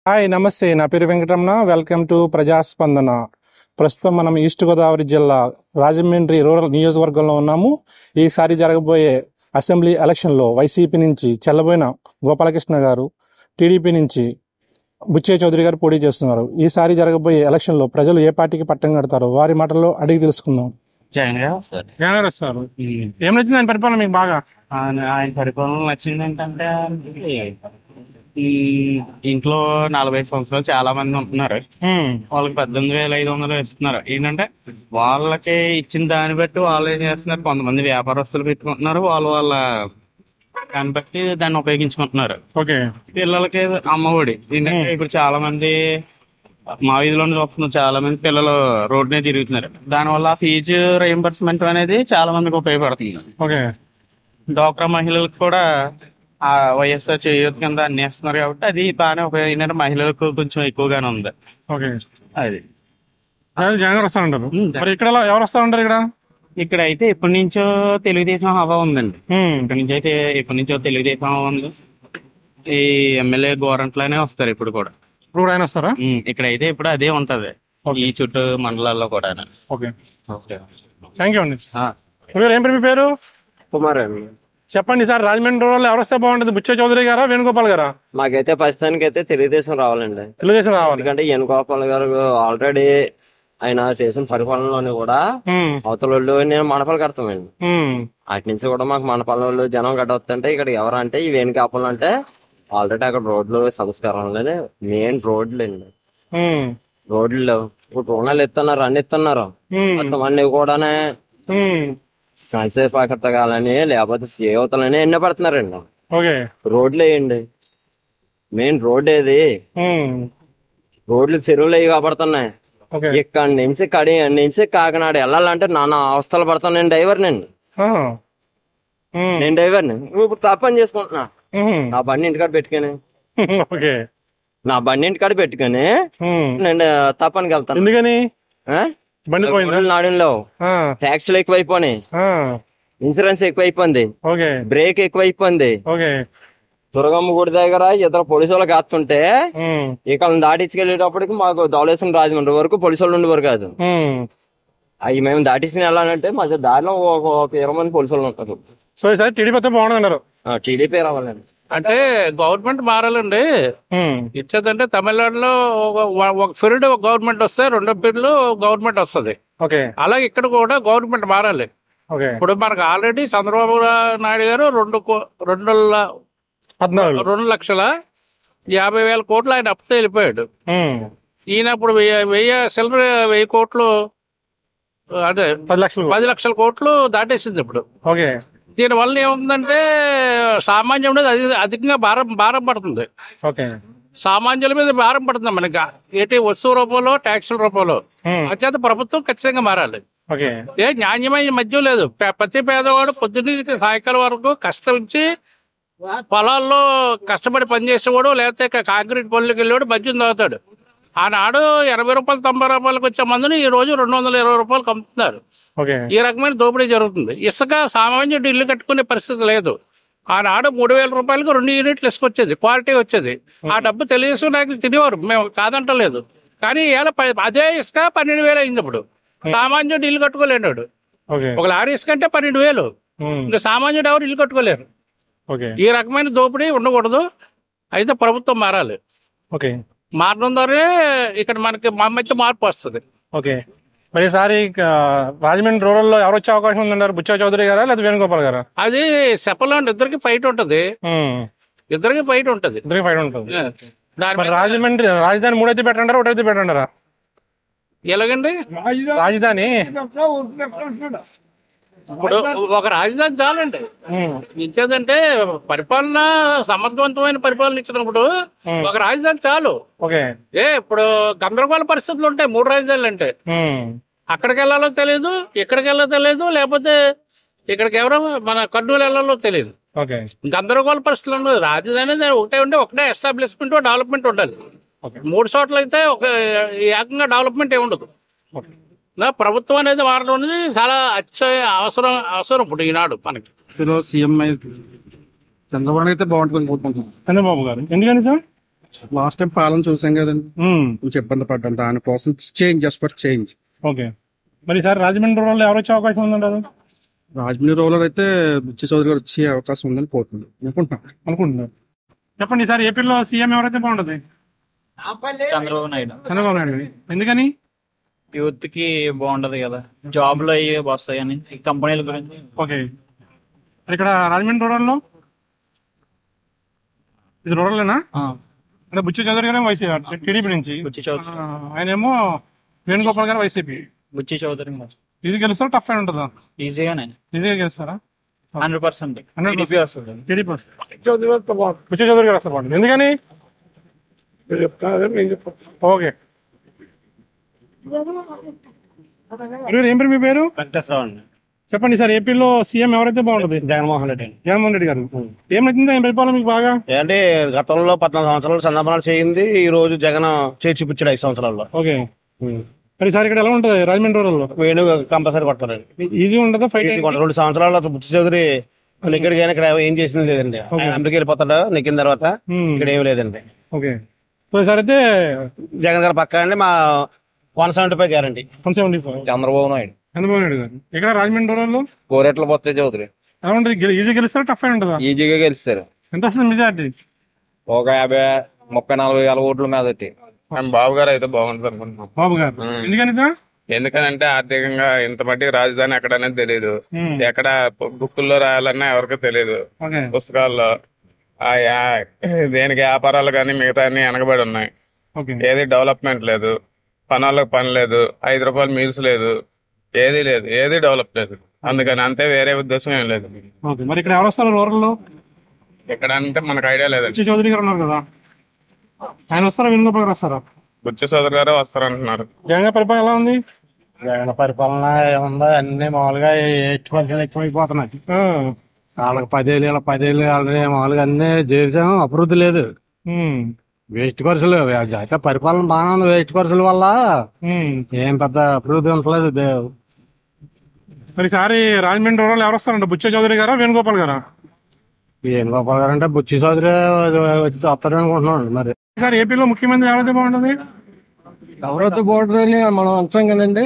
Hi నమస్తే నా పేరు వెంకటరమణ వెల్కమ్ టు ప్రజాస్పందన ప్రస్తుతం మనం ఈస్ట్ గోదావరి జిల్లా రాజమండ్రి రూరల్ నియోజకవర్గంలో ఉన్నాము ఈసారి జరగబోయే అసెంబ్లీ ఎలక్షన్లో వైసీపీ నుంచి చెల్లబోయిన గోపాలకృష్ణ గారు టీడీపీ నుంచి బుచ్చయ్య చౌదరి గారు పోటీ చేస్తున్నారు ఈసారి జరగబోయే ఎలక్షన్లో ప్రజలు ఏ పార్టీకి పట్టం కడతారో వారి మాటల్లో అడిగి తెలుసుకుందాం జగన్ గారు వస్తారు జగన్ వస్తారు ఏం నచ్చింది ఆయన పరిపాలన మీకు బాగా ఆయన ఆయన పరిపాలన నచ్చింది ఏంటంటే ఈ ఇంట్లో నలభై సంవత్సరాలు చాలా మంది ఉంటున్నారు వాళ్ళకి పద్దెనిమిది వేల ఐదు వందలు ఇస్తున్నారు ఏంటంటే వాళ్ళకి ఇచ్చిన దాన్ని బట్టి వాళ్ళు ఏం చేస్తున్నారు కొంతమంది వ్యాపారస్తులు పెట్టుకుంటున్నారు వాళ్ళు వాళ్ళ దాన్ని బట్టి దాన్ని ఉపయోగించుకుంటున్నారు ఓకే పిల్లలకి అమ్మఒడి ఏంటంటే ఇప్పుడు చాలా మంది మా వీధిలో వస్తున్నారు చాలా మంది పిల్లలు రోడ్ మీద తిరుగుతున్నారు దానివల్ల ఫీజు రియంబర్స్మెంట్ అనేది చాలా మందికి ఉపయోగపడుతుంది ఓకే డ్వాక్రా మహిళలకు కూడా ఆ వైఎస్ఆర్ చేయూత కింద అన్ని ఇస్తున్నారు కాబట్టి అది బాగానే ఉపయోగం ఏంటంటే మహిళలకు కొంచెం ఎక్కువగానే ఉంది ఓకే అది జగన్ వస్తారంటారు ఉమ్, మరి ఇక్కడ ఎలా- ఎవరు వస్తారంటారు ఇక్కడ ఇక్కడ అయితే ఎప్పటి నుంచో తెలుగుదేశం హవా ఉందండి ఇక్కడి నుంచి అయితే ఎప్పటి నుంచో తెలుగుదేశం హవా ఉంది ఈ ఎమ్మెల్యే గోరంట్లోనే వస్తారు ఇప్పుడు కూడా ఇప్పుడు కూడా ఆయన వస్తారా ఉమ్, ఇక్కడ అయితే ఇప్పుడు అదే ఉంటది ఈ చుట్టూ మండలాల్లో కూడా ఓకే థ్యాంక్ యూ అండి ఆ. మీరు ఏం పేరు మీ పేరు కుమార్ చెప్పండి సార్ రాజమండ్రి రోజుల్లో ఎవరు వస్తే బాగుంటుంది బుచ్చ చౌదరి గారా వేణుగోపాల్ గారా మాకైతే ప్రస్తుతానికి అయితే తెలుగుదేశం రావాలండి తెలుగుదేశం రావాలి ఎందుకంటే వేణుగోపాల్ గారు ఆల్రెడీ ఆయన చేసిన పరిపాలనలోని కూడా ఉమ్, అవతల వాళ్ళు నేను మండపాలు కడతామండి ఉమ్, అటు నుంచి కూడా మాకు మండపాల వాళ్ళు జనం కట్టవస్తుంటే ఇక్కడ ఎవరంటే ఈ వేణుగోపాల్ అంటే ఆల్రెడీ అక్కడ రోడ్లు సంస్కారంలోనే మెయిన్ రోడ్లు అండి ఉమ్, రోడ్లు ఇప్పుడు రుణాలు ఇస్తున్నారు అన్ని ఇస్తున్నారు ఉమ్, మొత్తం అన్ని కూడానే ఉమ్, సంక్షేమ పథకాలని లేకపోతే చేవతలని ఎన్నో పడుతున్నారండి ఓకే రోడ్లు వేయండి మెయిన్ రోడ్ ఏది ఉమ్, రోడ్లు చెరువులు అవి కాబడుతున్నాయి ఓకే ఇక్కడ నుంచి కడి నుంచి కాకినాడ వెళ్ళాలంటే నాన్న అవస్థలు పడతాను నేను డ్రైవర్ నేను ఆ, ఉమ్, నేను డ్రైవర్ని ఇప్పుడు తప్పని చేసుకుంటున్నా ఉమ్, నా బండి ఇంటికాడ పెట్టుకొని ఓకే నా బండి ఇంటికాడ పెట్టుకొని ఉమ్, నేను తప్పనికి వెళ్తాను ఎందుకని ఆ? బండి పోయిందా రోడ్ల నాడులో ఆ, ట్యాక్సీలు ఎక్కువైపోయినాయి ఆ, ఇన్సూరెన్స్ ఎక్కువైపోయింది ఓకే బ్రేక్ ఎక్కువైపోయింది ఓకే దుర్గమ్మ గుడి దగ్గర ఇద్దరు పోలీసు వాళ్ళు కాస్తుంటే ఉమ్, ఇక్కడ దాటించుకెళ్ళేటప్పటికి మాకు ధవళేశ్వరం రాజమండ్రి వరకు పోలీసు వాళ్ళు ఉండేవారు కాదు ఉమ్. అవి మేము దాటించిన వెళ్ళాలంటే మాకు దారిలో ఒక ఒక ఇరవై మంది పోలీసు వాళ్ళు ఉంటారు సో ఈసారి టీడీపీ వస్తే బాగుంటుంది అంటారు టీడీపీ రావాలండి అంటే గవర్నమెంట్ మారాలండి ఉమ్, ఇచ్చేదంటే తమిళనాడులో ఒక ఒక పీరియడ్ ఒక గవర్నమెంట్ వస్తే రెండో పీరియడ్ గవర్నమెంట్ వస్తుంది ఓకే అలాగే ఇక్కడ కూడా గవర్నమెంట్ మారాలి ఓకే ఇప్పుడు మనకు ఆల్రెడీ చంద్రబాబు నాయుడు గారు రెండు కో- రెండు ల- పద్నాలుగు రెండు లక్షల యాభై వేల కోట్లు ఆయన అప్పుతో వెళ్ళిపోయాడు ఉమ్, ఈయన ఇప్పుడు వెయ్యి వెయ్యి సిల్లర్ వెయ్యి కోట్లు అదే పది లక్షలు పది లక్షల కోట్లు దాటేసింది ఇప్పుడు ఓకే దీనివల్ల ఏముందంటే సామాన్యం మీద అధి అధికంగా భారం భారం పడుతుంది ఓకే సామాన్యుల మీద భారం పడుతుంది మనకి ఏంటి వస్తువు రూపంలో ట్యాక్సుల రూపంలో ఉమ్, అంచేత ప్రభుత్వం ఖచ్చితంగా మారాలి ఓకే ఏ న్యాయమైన మద్యం లేదు పే- ప్రతి పేదవాడు పొద్దున్న సాయంకాలం వరకు కష్టమించి పొలాల్లో కష్టపడి పనిచేసేవాడు లేకపోతే కా- కాంక్రీట్ పనులకు వెళ్ళేవాడు మద్యం తాగుతాడు ఆనాడు ఎనభై రూపాయలు తొంభై రూపాయలకు వచ్చే మందుని ఈ రోజు రెండు వందల ఇరవై రూపాయలకు అమ్ముతున్నారు ఓకే ఈ రకమైన దోపిడీ జరుగుతుంది ఇసుక సామాన్యుడు ఇల్లు కట్టుకునే పరిస్థితి లేదు ఆనాడు మూడు వేల రూపాయలకు రెండు యూనిట్లు ఇసుక వచ్చేది క్వాలిటీ వచ్చేది ఆ డబ్బు తెలుగుదేశం నాయకులు తినేవారు మేము కాదంటలేదు కానీ ఇవాళ ప- అదే ఇసుక పన్నెండు వేలు అయింది ఇప్పుడు సామాన్యుడు ఇల్లు కట్టుకోలేనాడు ఓకే ఒక లారీ ఇసుక అంటే పన్నెండు వేలు ఉమ్, ఇంకా సామాన్యుడు ఎవరు ఇల్లు కట్టుకోలేరు ఓకే ఈ రకమైన దోపిడీ ఉండకూడదు అయితే ప్రభుత్వం మారాలి ఓకే మారడం ద్వారానే ఇక్కడ మనకి మా మధ్య మార్పు వస్తుంది ఓకే మరి ఈసారి ఆ, రాజమండ్రి రూరల్లో ఎవరు వచ్చే అవకాశం ఉందంటారు బుచ్చా చౌదరి గారా లేదా వేణుగోపాల్ గారా అది చెప్పలేండి ఇద్దరికి ఫైట్ ఉంటది ఉమ్, ఇద్దరికి ఫైట్ ఉంటది ఇద్దరికి ఫైట్ ఉంటుంది దాని మరి మీద రాజమండ్రి రాజధాని మూడైతే పెట్టంటారా ఒకటైతే పెట్టంటారా ఎలాగండి రాజధాని ఇప్పుడు ఒక రాజధాని చాలండి ఉమ్, ఇచ్చేదంటే పరిపాలన సమర్థవంతమైన పరిపాలన ఇచ్చినప్పుడు ఒక రాజధాని చాలు ఓకే ఏ ఇప్పుడు గందరగోళ పరిస్థితులు ఉంటాయి మూడు రాజధానులు అంటే ఉమ్, అక్కడికి వెళ్ళాలో తెలియదు ఇక్కడికి వెళ్ళాలో తెలియదు లేకపోతే ఇక్కడికి ఎవరో మన కర్నూలు వెళ్ళాలో తెలియదు ఓకే గందరగోళ పరిస్థితులు ఉండదు రాజధాని అనేది ఒకటే ఉంటే ఒకటే ఎస్టాబ్లిష్మెంట్ డెవలప్మెంట్ ఉండాలి ఓకే మూడు చోట్ల అయితే ఒక ఏకంగా డెవలప్మెంట్ ఏమి ఉండదు ఓకే నా ప్రభుత్వం అనేది మారడం అనేది చాలా అత్య అవసరం అవసరం ఇప్పుడు ఈనాడు మనకి ఇందులో సీఎం అయితే చంద్రబాబు నాయుడు అయితే బాగుంటుంది అనుకుంటున్నాను చంద్రబాబు గారు ఎందుకని సార్ లాస్ట్ టైం పాలన చూసాం కదండి ఉమ్, కొంచెం ఇబ్బంది పడ్డాం దానికోసం change just for change okay మరి ఈసారి రాజమండ్రి రూరల్ ఎవరు వచ్చే అవకాశం ఉందంటారు రాజమండ్రి రూరల్ అయితే బుచ్చి చౌదరి గారు వచ్చే అవకాశం ఉందని పోతుంది అనుకుంటున్నాం అనుకుంటున్నారు చెప్పండి ఈసారి ఏపీలో సీఎం ఎవరైతే బాగుంటది చంద్రబాబు నాయుడు చంద్రబాబు నాయుడు ఎందుకని యూత్ కి బాగుంటది కదా జాబ్లు అయ్యి వస్తాయని ఈ కంపెనీల గురించి ఓకే మరి ఇక్కడ రాజమండ్రి రూరల్లో ఇది రూరల్నా ఆ, అంటే బుచ్చి చౌదరి గారు వైసీపీ టీడీపీ నుంచి బుచ్చి చౌదరి ఆ, ఆయనేమో వేణుగోపాల్ గారు వైసీపీ బుచ్చి చౌదరి ఇది గెలుస్తారా టఫ్ అయిన ఉంటుందా ఈజీగానే ఇదే గెలుస్తారా హండ్రెడ్ పర్సెంట్ 100% వస్తుంది టీడీపీ బుచ్చి చౌదరి గారు వస్తారు బాగుంటుంది ఎందుకని ఓకే మీరు ఏం పేరు మీ పేరు వెంకటేశ్వరరావు అండి చెప్పండి సార్ ఏపీలో సీఎం ఎవరైతే బాగుంటుంది జగన్మోహన్ రెడ్డి జగన్మోహన్ రెడ్డి గారు ఏం నచ్చింది ఆయన పరిపాలన మీకు బాగా ఏంటంటే గతంలో పద్నాలుగు సంవత్సరాలు సందర్భాలు చేయింది ఈ రోజు జగన్ చేసి చూపించాడు ఐదు సంవత్సరాల్లో ఓకే మరి సార్ ఇక్కడ ఎలా ఉంటుంది రాజమండ్రి రూరల్లో వేణు కంపల్సరీ కొడతారండి ఈజీ ఉంటుందా ఫైట్ ఇది కొట్ట- రెండు సంవత్సరాలు బుచ్చి చౌదరి నెక్కడికి కానీ ఇక్కడ ఏం చేసింది లేదండి ఆయన అమెరికా వెళ్ళిపోతాడు నెక్కిన తర్వాత ఇక్కడ ఏం లేదండి ఓకే సో సార్ అయితే జగన్ గారు పక్క అండి మా one seventy five guarantee one seventy five Chandrababu Naidu Chandrababu Naidu garu ఇక్కడ రాజమండ్రి రూరల్లో కోరేట్ల బొత్స చౌదరి ఎలా ఉంటుంది గెలి- ఈజీ గెలుస్తారా టఫ్ అయిన ఉంటుందా ఈజీగా గెలుస్తారు ఎంత వస్తుంది మెజార్టీ ఒక యాభై ముప్పై నలభై వేల ఓట్ల మీదటి బాబు గారు అయితే బాగుంటుంది అనుకుంటున్నాం బాబు గారు ఎందుకని సార్ ఎందుకనంటే ఆర్థికంగా ఇంత మట్టికి రాజధాని ఎక్కడ అనేది తెలియదు ఎక్కడ బుక్కుల్లో రాయాలన్నా ఎవరికి తెలియదు ఓకే పుస్తకాల్లో ఆ యా- దేనికి వ్యాపారాలు కానీ మిగతా అన్ని వెనకబడి ఉన్నాయి ఓకే ఏది డెవలప్మెంట్ లేదు పనులకు పని లేదు ఐదు రూపాయలు మీల్స్ లేదు ఏది లేదు ఏది డెవలప్ లేదు అందుకని అంతే వేరే ఉద్దేశం ఏం లేదు ఓకే మరి ఇక్కడ ఎవరు వస్తారు రూరల్లో ఇక్కడ అంటే మనకు ఐడియా లేదండి వచ్చి చౌదరి గారు ఉన్నారు కదా ఆయన వస్తారా వేణుగోపాల్ గారు వస్తారా బుచ్చి సోదరు గారు వస్తారంటున్నారు జగన్ గారి పరిపాలన ఎలా ఉంది జగన్ పరిపాలన ఏముందా అన్ని మామూలుగా ఎక్కువ ఎక్కువైపోతున్నాయి ఆ, వాళ్ళకి పదేళ్ళు ఇలా పదేళ్ళు వాళ్ళని మామూలుగా అన్ని చేసాం అభివృద్ధి లేదు ఉమ్, వేస్ట్ ఖర్చులు అయితే పరిపాలన బాగానే ఉంది వేస్ట్ ఖర్చుల వల్ల ఉమ్. ఏం పెద్ద అభివృద్ధి ఉండలేదు దే- మరి ఈసారి రాజమండ్రి రూరల్ ఎవరు వస్తారంట బుచ్చ చౌదరి గారా వేణుగోపాల్ గారా వేణుగోపాల్ గారు అంటే బుచ్చి చౌదరి వచ్చి వస్తాడు అనుకుంటున్నాను మరి ఈసారి ఏపీలో ముఖ్యమంత్రి ఎవరైతే బాగుంటుంది ఎవరైతే బాగుంటుందని మనం అంటాం కదండి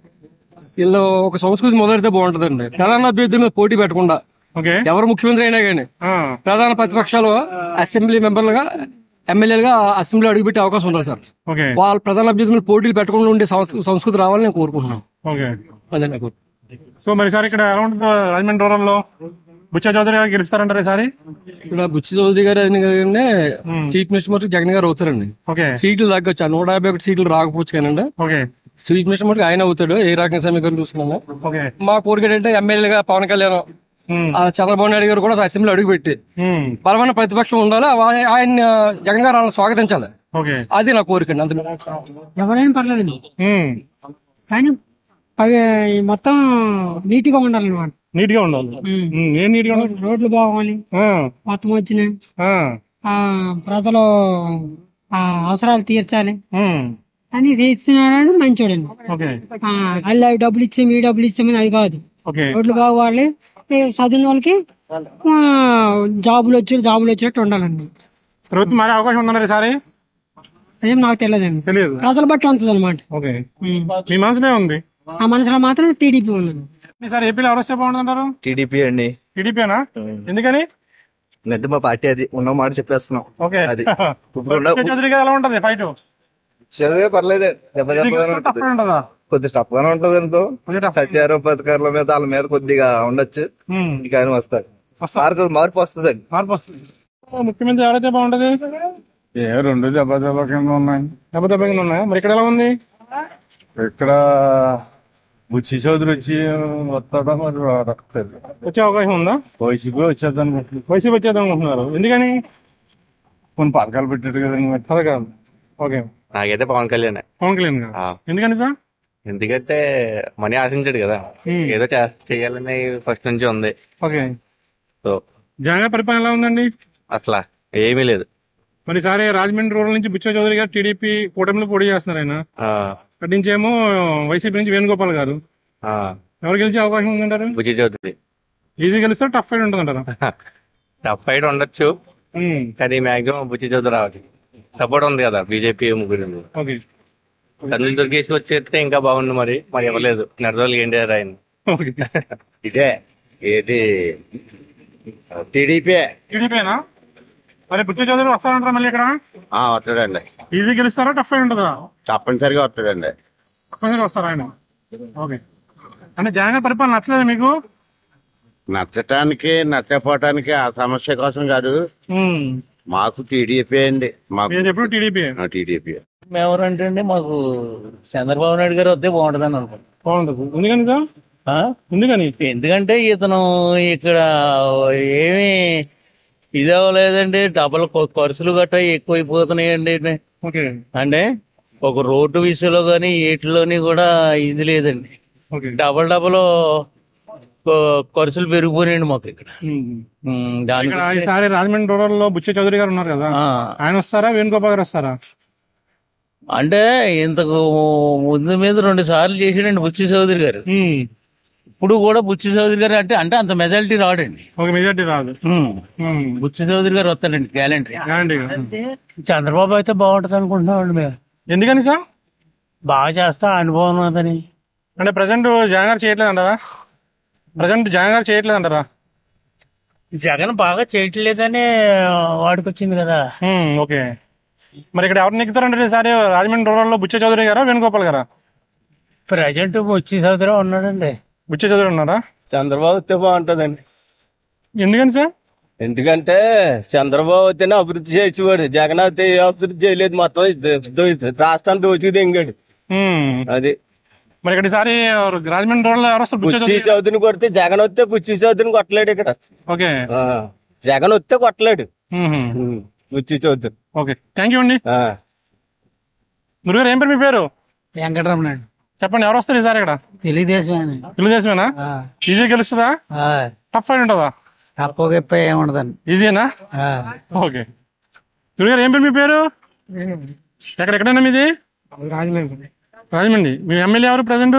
వీళ్ళు ఒక సంస్కృతి మొదలెడితే బాగుంటుందండి తెలంగాణ అభ్యర్థుల మీద పోటీ పెట్టకుండా ఓకే ఎవరు ముఖ్యమంత్రి అయినా కానీ ఆ, ప్రధాన ప్రతిపక్షాలు అసెంబ్లీ మెంబర్లుగా ఎమ్మెల్యేలుగా అసెంబ్లీ అడుగుపెట్టే అవకాశం ఉంటుంది సార్ ఓకే వాళ్ళ ప్రధాన అభ్యర్థులు పోటీలు పెట్టకుండా ఉండే సంస్- సంస్కృతి రావాలని నేను కోరుకుంటున్నాను ఓకే అదే నాకు సో మరి ఈసారి ఇక్కడ ఎలా ఉంటుంది రాజమండ్రి రూరల్లో బుచ్చ చౌదరి గారు గెలుస్తారంటారు ఈసారి ఇక్కడ బుచ్చి చౌదరి గారు అయిన కానీ చీఫ్ మినిస్టర్ మటుకు జగన్ గారు అవుతారండి ఓకే సీట్లు తగ్గొచ్చు ఆ నూట యాభై ఒకటి సీట్లు రాకపోవచ్చు కానండి ఓకే చీఫ్ మినిస్టర్ మటుకు ఆయన అవుతాడు ఏ రకంగా సమీకరణ చూసుకున్నాను ఓకే మా కోరిక ఏంటంటే ఎమ్మెల్యేగా పవన్ కళ్యాణ్ ఉమ్, ఆ చంద్రబాబు నాయుడు గారు కూడా అసెంబ్లీ అడుగుపెట్టి ఉమ్, బలమైన ప్రతిపక్షం ఉండాలి ఆ- ఆయన జగన్ గారు వాళ్ళని స్వాగతించాలి ఓకే అది నా కోరిక అండి అంతే ఎవరైనా పర్లేదండి ఉమ్, కానీ అవి మొత్తం నీట్ గా ఉండాలన్నమాట నీట్ గా ఉండాలి ఉమ్, ఏం నీట్ గా ఉండాలి రోడ్లు బాగోవాలి ఆ, మొత్తం వచ్చినాయి ఆ, ఆ ప్రజలు ఆ అవసరాలు తీర్చాలి ఉమ్, అని ఇది ఇచ్చినాడు మంచోడండి ఓకే ఆ, వాళ్ళు అవి డబ్బులు ఇచ్చాము ఈ డబ్బులు ఇచ్చామని అది కాదు ఓకే రోడ్లు బాగోవాలి ఈ చదివిన వాళ్ళకి ఆ, జాబులు వచ్చి జాబులు వచ్చినట్టు ఉండాలండి ప్రభుత్వం మారే అవకాశం ఉందన్నారు ఈసారి అదేం నాకు తెలియదండి తెలియదు ప్రజలు బట్టి ఉంటుంది అనమాట ఓకే మీ మనసునే ఉంది ఆ మనసులో మాత్రం టీడీపీ ఉందండి ఈసారి ఏపీలో ఎవరు వస్తే బాగుంటుందంటారు టీడీపీ అండి టీడీపీనా ఎందుకని నెద్దు మా పార్టీ అది ఉన్న మాట చెప్పేస్తున్నాం ఓకే అది ఇప్పుడు ఉన్న- బుచ్చ చౌదరి గారు ఎలా ఉంటుంది ఫైట్ చదివే పర్లేదు దెబ్బ దెబ్బగానే ఉంటుంది ఉంటుందా కొద్ది టఫ్ గానే ఉంటది అనుకో కొద్దిగా tough. సత్యారో పథకాల మీద వాళ్ళ మీద కొద్దిగా ఉండొచ్చు ఉమ్, ఇక ఆయన వస్తాడు మారుతుంది మార్పు వస్తుందండి మార్పు వస్తుంది ముఖ్యమంత్రి ఎవరైతే బాగుంటది ఏ రెండు దెబ్బ దెబ్బ కింద ఉన్నాయి దెబ్బ దెబ్బ కింద ఉన్నాయా మరి ఇక్కడ ఎలా ఉంది ఇక్కడ బుచ్చి చౌదరి వచ్చి వస్తాడా మరి రాకపోతే వచ్చే అవకాశం ఉందా వైసీపీ వచ్చేద్దాం అనుకుంటున్నాను వైసీపీ వచ్చేద్దాం అనుకుంటున్నారు ఎందుకని కొన్ని పథకాలు పెట్టాడు కదండి మరి పథకాలు ఓకే నాకైతే పవన్ కళ్యాణ్ పవన్ కళ్యాణ్ గారు ఆ. ఎందుకని సార్ ఎందుకంటే మనీ ఆశించాడు కదా Hmm. ఏదో చేస్త- చేయాలని ఫస్ట్ నుంచి ఉంది ఓకే సో జగన్ గారి పరిపాలన ఎలా ఉందండి అట్లా ఏమీ లేదు మరి ఈసారి రాజమండ్రి రూరల్ నుంచి బుచ్చ చౌదరి గారు టీడీపీ కూటమిలో పోటీ చేస్తున్నారు ఆయన ఆ, అటు నుంచి ఏమో వైసీపీ నుంచి వేణుగోపాల్ గారు ఆ, ఎవరు గెలిచే అవకాశం ఉందంటారు బుజ్జి చౌదరి ఈజీ గెలిస్తే టఫ్ ఫైట్ ఉంటుంది అంటారు టఫ్ ఫైట్ ఉండొచ్చు కానీ మాక్సిమం బుజ్జి చౌదరి రావాలి సపోర్ట్ ఉంది కదా బీజేపీ ముగ్గురు ఓకే కందులు దుర్గేష్ వచ్చేస్తే ఇంకా బాగుండు మరి మరి ఇవ్వలేదు నెరదోళ్ళు ఎన్టీఆర్ ఆయన ఓకే ఇదే ఏంటి టీడీపీ టీడీపీనా మరి బుద్ధి చౌదరి వస్తారంటారా మళ్ళీ ఇక్కడ వస్తాడండి ఈజీ గెలుస్తారా టఫ్ అయి ఉంటుందా తప్పనిసరిగా వస్తాడండి తప్పనిసరిగా వస్తారా ఆయన ఓకే అంటే జగన్ గారి పరిపాలన నచ్చలేదు మీకు నచ్చటానికి నచ్చపోవటానికి ఆ సమస్య కోసం కాదు మాకు టీడీపీ అండి మాకు మీరు ఎప్పుడు టీడీపీ టీడీపీ ఎవరంటే అండి మాకు చంద్రబాబు నాయుడు గారు వస్తే బాగుంటుందని అనుకుంటున్నాం బాగుంటుంది ఎందుకని సార్ ఎందుకని ఎందుకంటే ఇతను ఇక్కడ ఏమి ఇది అవ్వలేదండి డబల్ ఖ- ఖర్చులు గట్రా ఎక్కువైపోతున్నాయండి ఓకే అంటే ఒక రోడ్డు విషయంలో కానీ వీటిలోని కూడా ఇది లేదండి ఓకే డబల్ డబల్ ఖ- ఖర్చులు పెరిగిపోయినాయండి మాకు ఇక్కడ ఉమ్, దాని ఇక్కడ గురించి- ఈసారి రాజమండ్రి రూరల్ లో బుచ్చ చౌదరి గారు ఉన్నారు కదా ఆ. ఆయన వస్తారా వేణుగోపాల్ గారు వస్తారా అంటే ఇంతకు ముందు మీద రెండు సార్లు చేసాడండి బుచ్చి చౌదరి గారు ఇప్పుడు కూడా బుచ్చి చౌదరి గారు అంటే అంటే అంత మెజారిటీ రాడండి ఒక మెజార్టీ రాదు బుచ్చి చౌదరి గారు వస్తాడండి గ్యాలంటీ గ్యారంటీ చంద్రబాబు అయితే బాగుంటుంది అనుకుంటున్నామండి మేము ఎందుకని సార్ బాగా చేస్తా అనుభవం అతని అంటే ప్రజెంట్ జగన్ గారు చేయట్లేదు అంటారా ప్రజెంట్ జగన్ గారు చేయట్లేదు అంటారా జగన్ బాగా చేయట్లేదని వాడికి వచ్చింది కదా ఓకే మరి ఇక్కడ ఎవరు నెక్కుతారంటే ఈసారి రాజమండ్రి రూరల్ లో బుచ్చ చౌదరి గారా వేణుగోపాల్ గారా ప్రజెంట్ వచ్చి సౌదరి ఉన్నాడండి బుచ్చ చౌదరి ఉన్నారా చంద్రబాబు వస్తే బాగుంటదండి ఎందుకని సార్ ఎందుకంటే చంద్రబాబు వస్తేనే అభివృద్ధి చేసేవాడు జగన్ అయితే ఏ అభివృద్ధి చేయలేదు మొత్తం దో- దో- రాష్ట్రాన్ని దోచుకు దింగాడు అది మరి ఇక్కడ ఈసారి రాజమండ్రి రూరల్ లో ఎవరు వస్తారు బుచ్చ పుచ్చి చౌదరి చౌదరిని కొడితే జగన్ వస్తే పుచ్చి చౌదరిని కొట్టలేడు ఇక్కడ ఓకే ఆ, జగన్ వస్తే కొట్టలేడు మ్మ్. ఉమ్, పుచ్చి చౌదరి ఓకే థ్యాంక్ యూ అండి గురుగారు ఏం పేరు మీ పేరు వెంకటరమణ చెప్పండి ఎవరు వస్తారు ఈసారి ఇక్కడ తెలుగుదేశం తెలుగుదేశమేనా ఈజీ గెలుస్తుందా టఫ్ అయి ఉంటుందా తప్ప గప్ప ఏముండదండి ఈజీనా ఓకే గురుగారు ఏం పేరు మీ పేరు ఎక్కడ ఎక్కడైనా మీది రాజమండ్రి రాజమండ్రి మీ ఎమ్మెల్యే ఎవరు ప్రజెంట్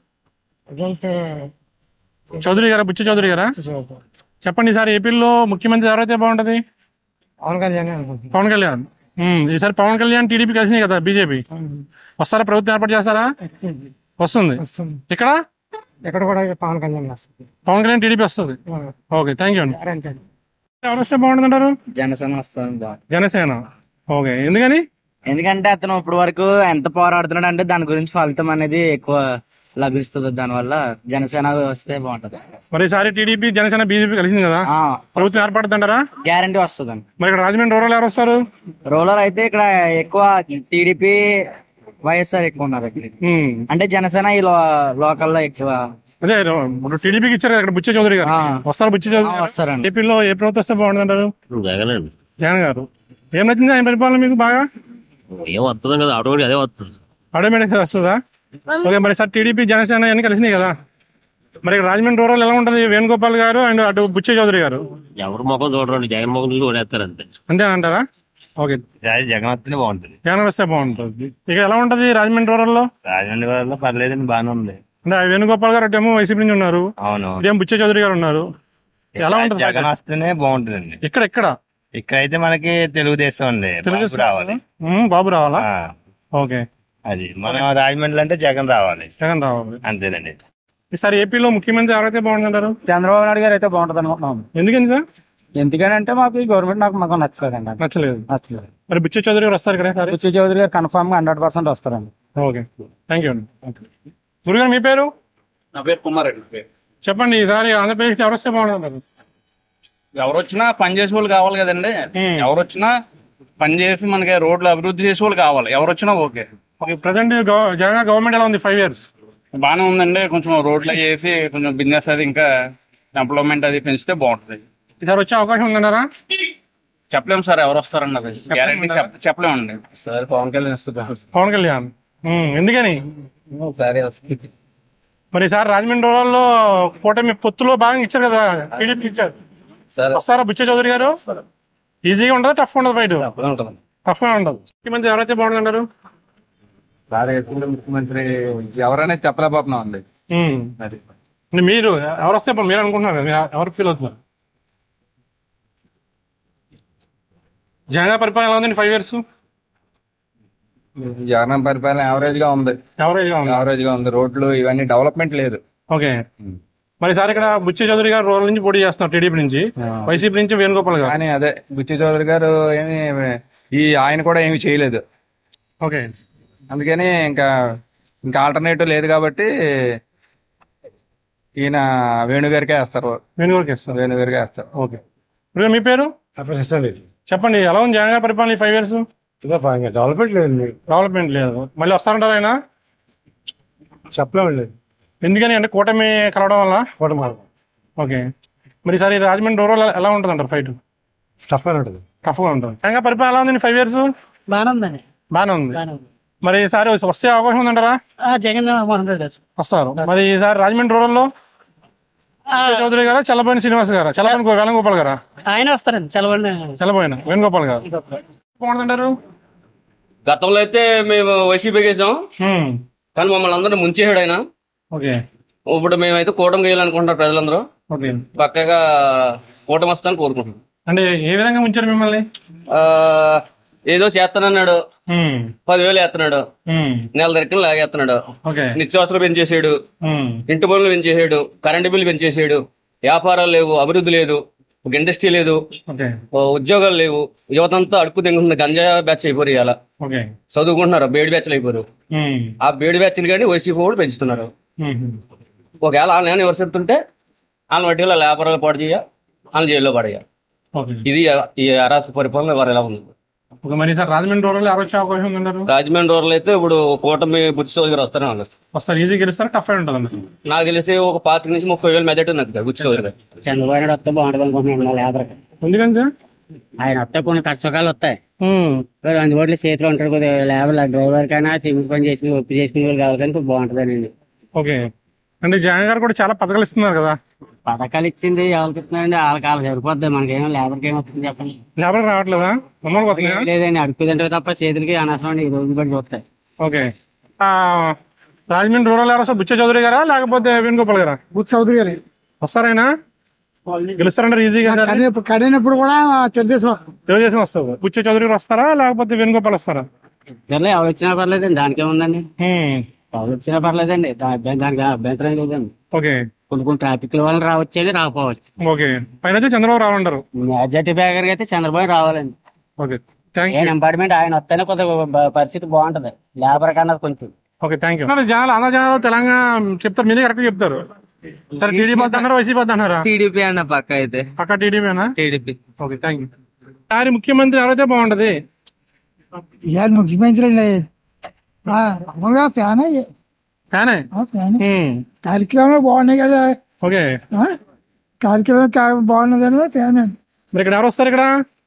చౌదరి గారా బుచ్చి చౌదరి గారా చెప్పండి ఈసారి ఏపీలో ముఖ్యమంత్రి ఎవరైతే బాగుంటది పవన్ కళ్యాణ్ అనుకుంటున్నాను పవన్ కళ్యాణ్ ఉమ్, ఈసారి పవన్ కళ్యాణ్ టీడీపీ కలిసినాయి కదా బీజేపీ వస్తారా ప్రభుత్వం ఏర్పాటు చేస్తారా వస్తుంది వస్తుంది ఇక్కడ ఎక్కడ కూడా పవన్ కళ్యాణ్ వస్తుంది పవన్ కళ్యాణ్ టీడీపీ వస్తుంది ఓకే థ్యాంక్ యూ అండి గ్యారంటీ ఎవరు వస్తే బాగుంటుందంటారు జనసేన వస్తుంది బాగా జనసేన ఓకే ఎందుకని ఎందుకంటే అతను ఇప్పటి వరకు ఎంత పోరాడుతున్నాడు అంటే దాని గురించి ఫలితం అనేది ఎక్కువ లభిస్తుంది దానివల్ల జనసేన వస్తే బాగుంటది మరి ఈసారి టీడీపీ జనసేన బీజేపీ కలిసింది కదా ప్రభుత్వం ఏర్పడుతుంటారా గ్యారంటీ వస్తుందండి మరి ఇక్కడ రాజమండ్రి రూరల్ ఎవరు వస్తారు రూరల్ అయితే ఇక్కడ ఎక్కువ టీడీపీ వైఎస్ఆర్ ఎక్కువ ఉన్నారు ఇక్కడ ఉమ్, అంటే జనసేన ఈ లోకల్లో ఎక్కువ అదే ఇప్పుడు టీడీపీకి ఇచ్చారు కదా ఇక్కడ బుచ్చ చౌదరి గారు వస్తారు బుచ్చ చౌదరి గారు? వస్తారండి ఏపీలో ఏ ప్రభుత్వం వస్తే బాగుంటుందంటారు జగన్ అండి జగన్ గారు ఏం నచ్చింది ఆయన పరిపాలన మీకు బాగా ఏం వస్తుంది కదా ఆటోమేటిక్ అదే వస్తుంది ఆటోమేటిక్ వస్తుందా ఓకే మరి సార్ టీడీపీ జనసేన అన్ని కలిసినాయి కదా మరి ఇక్కడ రాజమండ్రి రూరల్ ఎలా ఉంటుంది వేణుగోపాల్ గారు అండ్ అటు బుచ్చ చౌదరి గారు ఎవరు ముఖం చూడరండి జగన్ ముఖం చూసి ఓడేస్తారు అంతే అంతే అంటారా ఓకే జగన్ వస్తేనే బాగుంటుంది జగన్ వస్తే బాగుంటుంది ఇక ఎలా ఉంటుంది రాజమండ్రి రూరల్ లో రాజమండ్రి వాళ్ళలో పర్లేదండి బాగానే ఉంది అంటే ఆ వేణుగోపాల్ గారు అటేమో వైసీపీ నుంచి ఉన్నారు అవును ఇదేం బుచ్చ చౌదరి గారు ఉన్నారు ఎలా ఉంటుంది జగన్ వస్తేనే బాగుంటుందండి ఇక్కడ ఎక్కడ ఇక్కడైతే మనకి తెలుగుదేశం అండి బాబు తెలుగుదేశం రావాలి ఉమ్, బాబు రావాలా ఆ, ఓకే అది మనం రాజమండ్రి అంటే జగన్ రావాలి జగన్ రావాలి అంతేనండి ఈసారి ఏపీలో ముఖ్యమంత్రి ఎవరైతే బాగుంటుంటారు చంద్రబాబు నాయుడు గారు అయితే బాగుంటుంది అనుకుంటున్నాం ఎందుకని సార్ ఎందుకనంటే మాకు ఈ గవర్నమెంట్ నాకు మాకు నచ్చలేదండి నచ్చలేదు నచ్చలేదు మరి బుచ్చ చౌదరి గారు వస్తారు ఇక్కడ ఈసారి? బుచ్చి చౌదరి గారు కన్ఫామ్ గా హండ్రెడ్ పర్సెంట్ వస్తారండి ఓకే థ్యాంక్ యూ అండి గురుగారు మీ పేరు నా పేరు కుమార్ రెడ్డి పేరు చెప్పండి ఈసారి ఆంధ్రప్రదేశ్ ఎవరు వస్తే బాగుంటుంటారు ఎవరు వచ్చినా పని చేసే వాళ్ళు కావాలి కదండి ఎవరు వచ్చినా పని చేసి మనకి రోడ్లు అభివృద్ధి చేసే వాళ్ళు కావాలి ఎవరు వచ్చినా okay okay present Jagan government ఎలా ఉంది ఫైవ్ ఇయర్స్ బాగానే ఉందండి కొంచెం రోడ్లు చేసి కొంచెం బిజినెస్ అది ఇంకా ఎంప్లాయ్మెంట్ అది పెంచితే బాగుంటుంది ఈసారి వచ్చే అవకాశం ఉందన్నారా చెప్పలేము సార్ ఎవరు వస్తారన్న అది గ్యారంటీ చెప్పలేమండి సార్ పవన్ కళ్యాణ్ వస్తే పవన్ కళ్యాణ్ ఉమ్, ఎందుకని ఒకసారి వస్తుంది మరి ఈసారి రాజమండ్రి రూరల్లో కూటమి పొత్తులో భాగంగా ఇచ్చారు కదా టీడీపీ ఇచ్చారు సార్ వస్తారా బుచ్చ చౌదరి గారు ఈజీగా ఉండదు టఫ్ ఉండదు బయట టఫ్ గా ఉండదు ముఖ్యమంత్రి ఎవరైతే బాగుంటుంటారు ముఖ్యమంత్రి ఎవరైనా చెప్పలేకపోతున్నాం అండి ఉమ్. అది అంటే మీరు ఎవరు వస్తే ఇప్పుడు మీరు అనుకుంటున్నారు కదా, మీరు ఎవరు ఫీల్ అవుతున్నారు జగన్ గారి పరిపాలన ఎలా ఉందండి ఫైవ్ ఇయర్స్ జగన్ పరిపాలన యావరేజ్ గా ఉంది యావరేజ్ గా ఉంది యావరేజ్ గా ఉంది రోడ్లు ఇవన్నీ డెవలప్మెంట్ లేదు ఓకే మరి సార్ ఇక్కడ బుచ్చి చౌదరి గారు రూరల్ నుంచి పోటీ చేస్తున్నారు టీడీపీ నుంచి వైసీపీ నుంచి వేణుగోపాల్ గారు కానీ అదే బుచ్చి చౌదరి గారు ఏమి ఈ ఆయన కూడా ఏమి చేయలేదు ఓకే అందుకని ఇంకా ఇంకా ఆల్టర్నేటివ్ లేదు కాబట్టి ఈయన వేణుగారికే వేస్తారు వేణుగోపాల్కి ఇస్తారు వేణుగారికే వేస్తారు ఓకే ఇప్పుడు మీ పేరు చెప్పండి ఎలా ఉంది జగన్ గారి పరిపాలన ఫైవ్ ఇయర్స్ డెవలప్మెంట్ లేదు డెవలప్మెంట్ లేదు మళ్ళీ వస్తారంటారు ఆయన చెప్పలేమండి ఎందుకని అంటే కూటమి కలవడం వల్ల కూటమి ఓకే మరి ఈసారి రాజమండ్రి రూరల్ ఎలా ఉంటుంది అంటారు ఫైట్ టఫ్ గా ఉంటుంది టఫ్ గా ఉంటుంది జగన్ గారి పరిపాలన ఎలా ఉంది ఫైవ్ ఇయర్స్ బాగానే ఉందండి బాగానే ఉంది బాగానే ఉంది మరి ఈసారి వస్తే అవకాశం ఉందంటారా ఆ, జగన్ మోహన్ రెడ్డి గారు. వస్తారు మరి ఈసారి రాజమండ్రి రూరల్లో చౌదరి గారా చల్లబోయిన శ్రీనివాస్ గారా చల్లబోయిన గో- వేణుగోపాల్ గారా ఆయన వస్తారండి చలవండి చల్లబోయిన వేణుగోపాల్ గారు బాగుంటుంటారు గతంలో అయితే మేము వైసీపీ వేసాం కానీ మమ్మల్ని అందరూ ముంచేసాడు ఆయన ఓకే ఇప్పుడు మేమైతే కూటమి వేయాలనుకుంటున్నారు ప్రజలందరూ ఓకే పక్కగా కూటమి వస్తాను కోరుకుంటున్నాం అంటే ఏ విధంగా ఉంచారు మిమ్మల్ని ఆ, ఏదో చేస్తానన్నాడు పదివేలు వేస్తున్నాడు నెల దగ్గర లాగేస్తున్నాడు ఓకే నిత్యావసరాలు పెంచేసాడు ఇంటి పనులు పెంచేసాడు కరెంటు బిల్లు పెంచేసాడు వ్యాపారాలు లేవు అభివృద్ధి లేదు ఒక ఇండస్ట్రీ లేదు ఓకే ఓ ఉద్యోగాలు లేవు యువతంతా అడుపు దింగుతుంది గంజా బ్యాచ్ అయిపోరు ఇలా ఓకే చదువుకుంటున్నారు బేడి బ్యాచ్లు అయిపోరు ఆ బేడి బ్యాచ్లు కానీ వైసీపీ కూడా పెంచుతున్నారు ఒకవేళ వాళ్ళని ఏమైనా విమర్శిస్తుంటే వాళ్ళని వడ్డీలో లేబరాలు పాడు చేయ వాళ్ళని జైల్లో పడేయ ఓకే ఇది ఈ అరాస పరిపాలన వారు ఎలా ఉంది ఓకే మరి సార్ రాజమండ్రి రూరల్ ఎవరు వచ్చే అవకాశం ఉందంటారు రాజమండ్రి రోజులు అయితే ఇప్పుడు కూటమి బుచ్చి చౌదరి గారు వస్తారని వాళ్ళు వస్తారు ఈజీ గెలుస్తారా టఫ్ అయి ఉంటుందండి నాకు తెలిసి ఒక పాతిక నుంచి ముప్పై వేలు మెజార్టీ నాకు బుచ్చి చౌదరి గారు చంద్రబాబు నాయుడు వస్తే బాగుంటుంది అనుకుంటున్నాను లేబర్కి ఎందుకంటే ఆయన వస్తే కొన్ని కష్టసుఖాలు వస్తాయి మరి అందుబాటులో చేతిలో ఉంటాడు కొద్దిగా లేబర్ డ్రైవర్ కైనా సిమెంట్ పని చేసిన ఒప్పి చేసుకునే వాళ్ళు కావాలి కానీ బాగుంటుందండి ఓకే అంటే జగన్ గారు కూడా చాలా పథకాలు ఇస్తున్నారు కదా పథకాలు ఇచ్చింది ఎవరికి ఇస్తున్నారండి వాళ్ళకి వాళ్ళకి సరిపోద్ది మనకేమో లేబర్కి ఏమవుతుంది చెప్పండి లేబర్ రావట్లేదా మమ్మల్ని వస్తున్నాయా లేదండి అడుపుదంటే తప్ప చేతులకి అనవసరం ఈ రోజు బట్టి చూస్తాయి ఓకే ఆ, రాజమండ్రి రూరల్ ఎవరు సార్ బుచ్చ చౌదరి గారా లేకపోతే వేణుగోపాల్ గారా బుచ్ చౌదరి గారు వస్తారైనా గెలుస్తారంటారు ఈజీగా సార్ కడినప్పుడు కడినప్పుడు కూడా తెలుగుదేశం వస్తుంది. తెలుగుదేశం వస్తారు బుచ్చ చౌదరి గారు వస్తారా లేకపోతే వేణుగోపాల్ వస్తారా ఇద్దరులో ఎవరు వచ్చినా పర్లేదండి దానికి ఏముందండి ఎవరు వచ్చినా పర్లేదండి దా- అభ్య- దానికి అభ్యంతరం లేదండి ఓకే కొన్ని కొన్ని ట్రాఫిక్ వల్ల రావచ్చండి రాకపోవచ్చు ఓకే పైన అయితే చంద్రబాబు రావాలంటారు మెజార్టీ బ్యాగర్ అయితే చంద్రబాబు రావాలండి ఓకే థ్యాంక్ ఏ ఇంపార్ట్మెంట్ ఆయన వస్తేనే కొద్దిగా బ- పరిస్థితి బాగుంటది లేబర్ కన్నా కొంచెం ఓకే థ్యాంక్ యూ జనాలు ఆంధ్ర జనాలు తెలంగాణ చెప్తారు మీరే కరెక్ట్ చెప్తారు సరే టీడీపీ వద్ద అన్నారా వైసీపీ వద్ద అన్నారా టీడీపీ అన్న పక్క అయితే పక్క టీడీపీనా టీడీపీ ఓకే థ్యాంక్ యూ సారి ముఖ్యమంత్రి ఎవరైతే బాగుంటది ఇవాళ ముఖ్యమంత్రి అండి ఆ, అమ్మగా ఫ్యాన్ అయ్యి. ఫ్యానే ఆ, ఫ్యాన్ కార్యక్రమాలు బాగున్నాయి కదా ఓకే ఆ? కార్యక్రమం కా- బాగున్నదని ఫ్యాన్ అండి మరి ఇక్కడ ఎవరు వస్తారు ఇక్కడ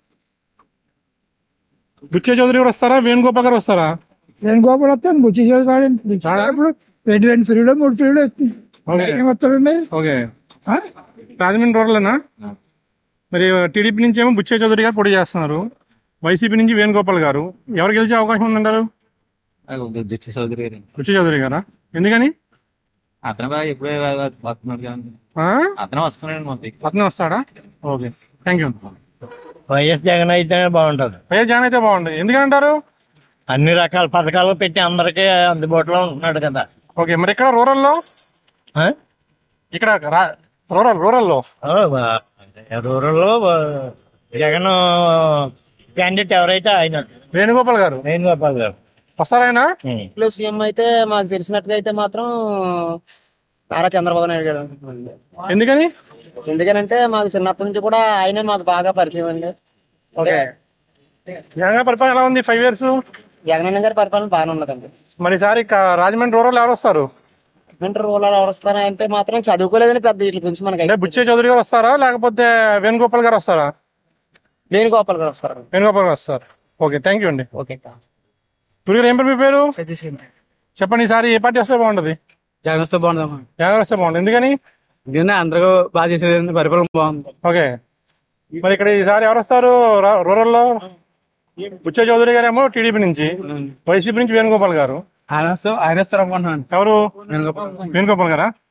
బుచ్చే చౌదరి గారు వస్తారా వేణుగోపాల్ గారు వస్తారా వేణుగోపాల్ వస్తాడు బుచ్చి చేసి వాడండి బుచ్చి చేసినప్పుడు రెండు రెండు పీరియడ్ మూడు పీరియడ్ వస్తుంది ఓకే. ఏం వస్తాడండి ఓకే ఆ? రాజమండ్రి రూరల్నా మరి టీడీపీ నుంచి ఏమో బుచ్చే చౌదరి గారు పోటీ చేస్తున్నారు వైసీపీ నుంచి వేణుగోపాల్ గారు ఎవరు గెలిచే అవకాశం ఉందంటారు బుచ్చి చౌదరి గారు బుచ్చే చౌదరి గారా ఎందుకని అతను బాగా ఎప్పుడే వస్తున్నాడు కదండి ఆ? అతనే వస్తున్నాడు మనకి అతనే వస్తాడా okay thank you YS Jagan అయితేనే బాగుంటది వైఎస్ జగన్ అయితే బాగుంటుంది ఎందుకంటారు అన్ని రకాల పథకాలు పెట్టి అందరికీ అందుబాటులో ఉంటున్నాడు కదా ఓకే మరి ఇక్కడ రూరల్లో ఆ? ఇక్కడ రా- రూరల్ రూరల్లో ఓ, బా- రూరల్లో బా- జగన్ క్యాండిడేట్ ఎవరైతే ఆయన వేణుగోపాల్ గారు వేణుగోపాల్ గారు వస్తారాయన ఇప్పుడు సీఎం అయితే మాకు తెలిసినట్టుగా అయితే మాత్రం నారా చంద్రబాబు నాయుడు గారు ఎందుకని ఎందుకనంటే మాకు చిన్నప్పటి నుంచి కూడా ఆయనే మాకు బాగా పరిచయం అండి ఓకే జగన్ గారి పరిపాలన ఎలా ఉంది ఫైవ్ ఇయర్స్ జగనన్న గారి పరిపాలన బాగానే ఉన్నదండి మరి ఈసారి ఇక రాజమండ్రి రూరల్ ఎవరు వస్తారు వింటర్ రూరల్ ఎవరు వస్తారంటే మాత్రం చదువుకోలేదని పెద్ద వీటి గురించి మనకి అంటే బుచ్చే చౌదరి గారు వస్తారా లేకపోతే వేణుగోపాల్ గారు వస్తారా వేణుగోపాల్ గారు వస్తారు వేణుగోపాల్ గారు వస్తారు ఓకే థ్యాంక్ యూ అండి ఓకే గురుగారు ఏం పేరు మీ పేరు చెప్పండి ఈసారి ఏ పార్టీ వస్తే బాగుంటది జగన్ వస్తే బాగుందమ్మా జగన్ వస్తే బాగుంటుంది ఎందుకని ఎందుకంటే అందరూ బాగా చేసేది పరిపాలన బాగుంది ఓకే మరి ఇక్కడ ఈసారి ఎవరు వస్తారు రా- రూరల్లో బుచ్చ చౌదరి గారు ఏమో టీడీపీ నుంచి వైసీపీ నుంచి వేణుగోపాల్ గారు ఆయన వస్తే ఆయన వస్తారు అనుకుంటున్నాను ఎవరు వేణుగోపాల్ వేణుగోపాల్ గారా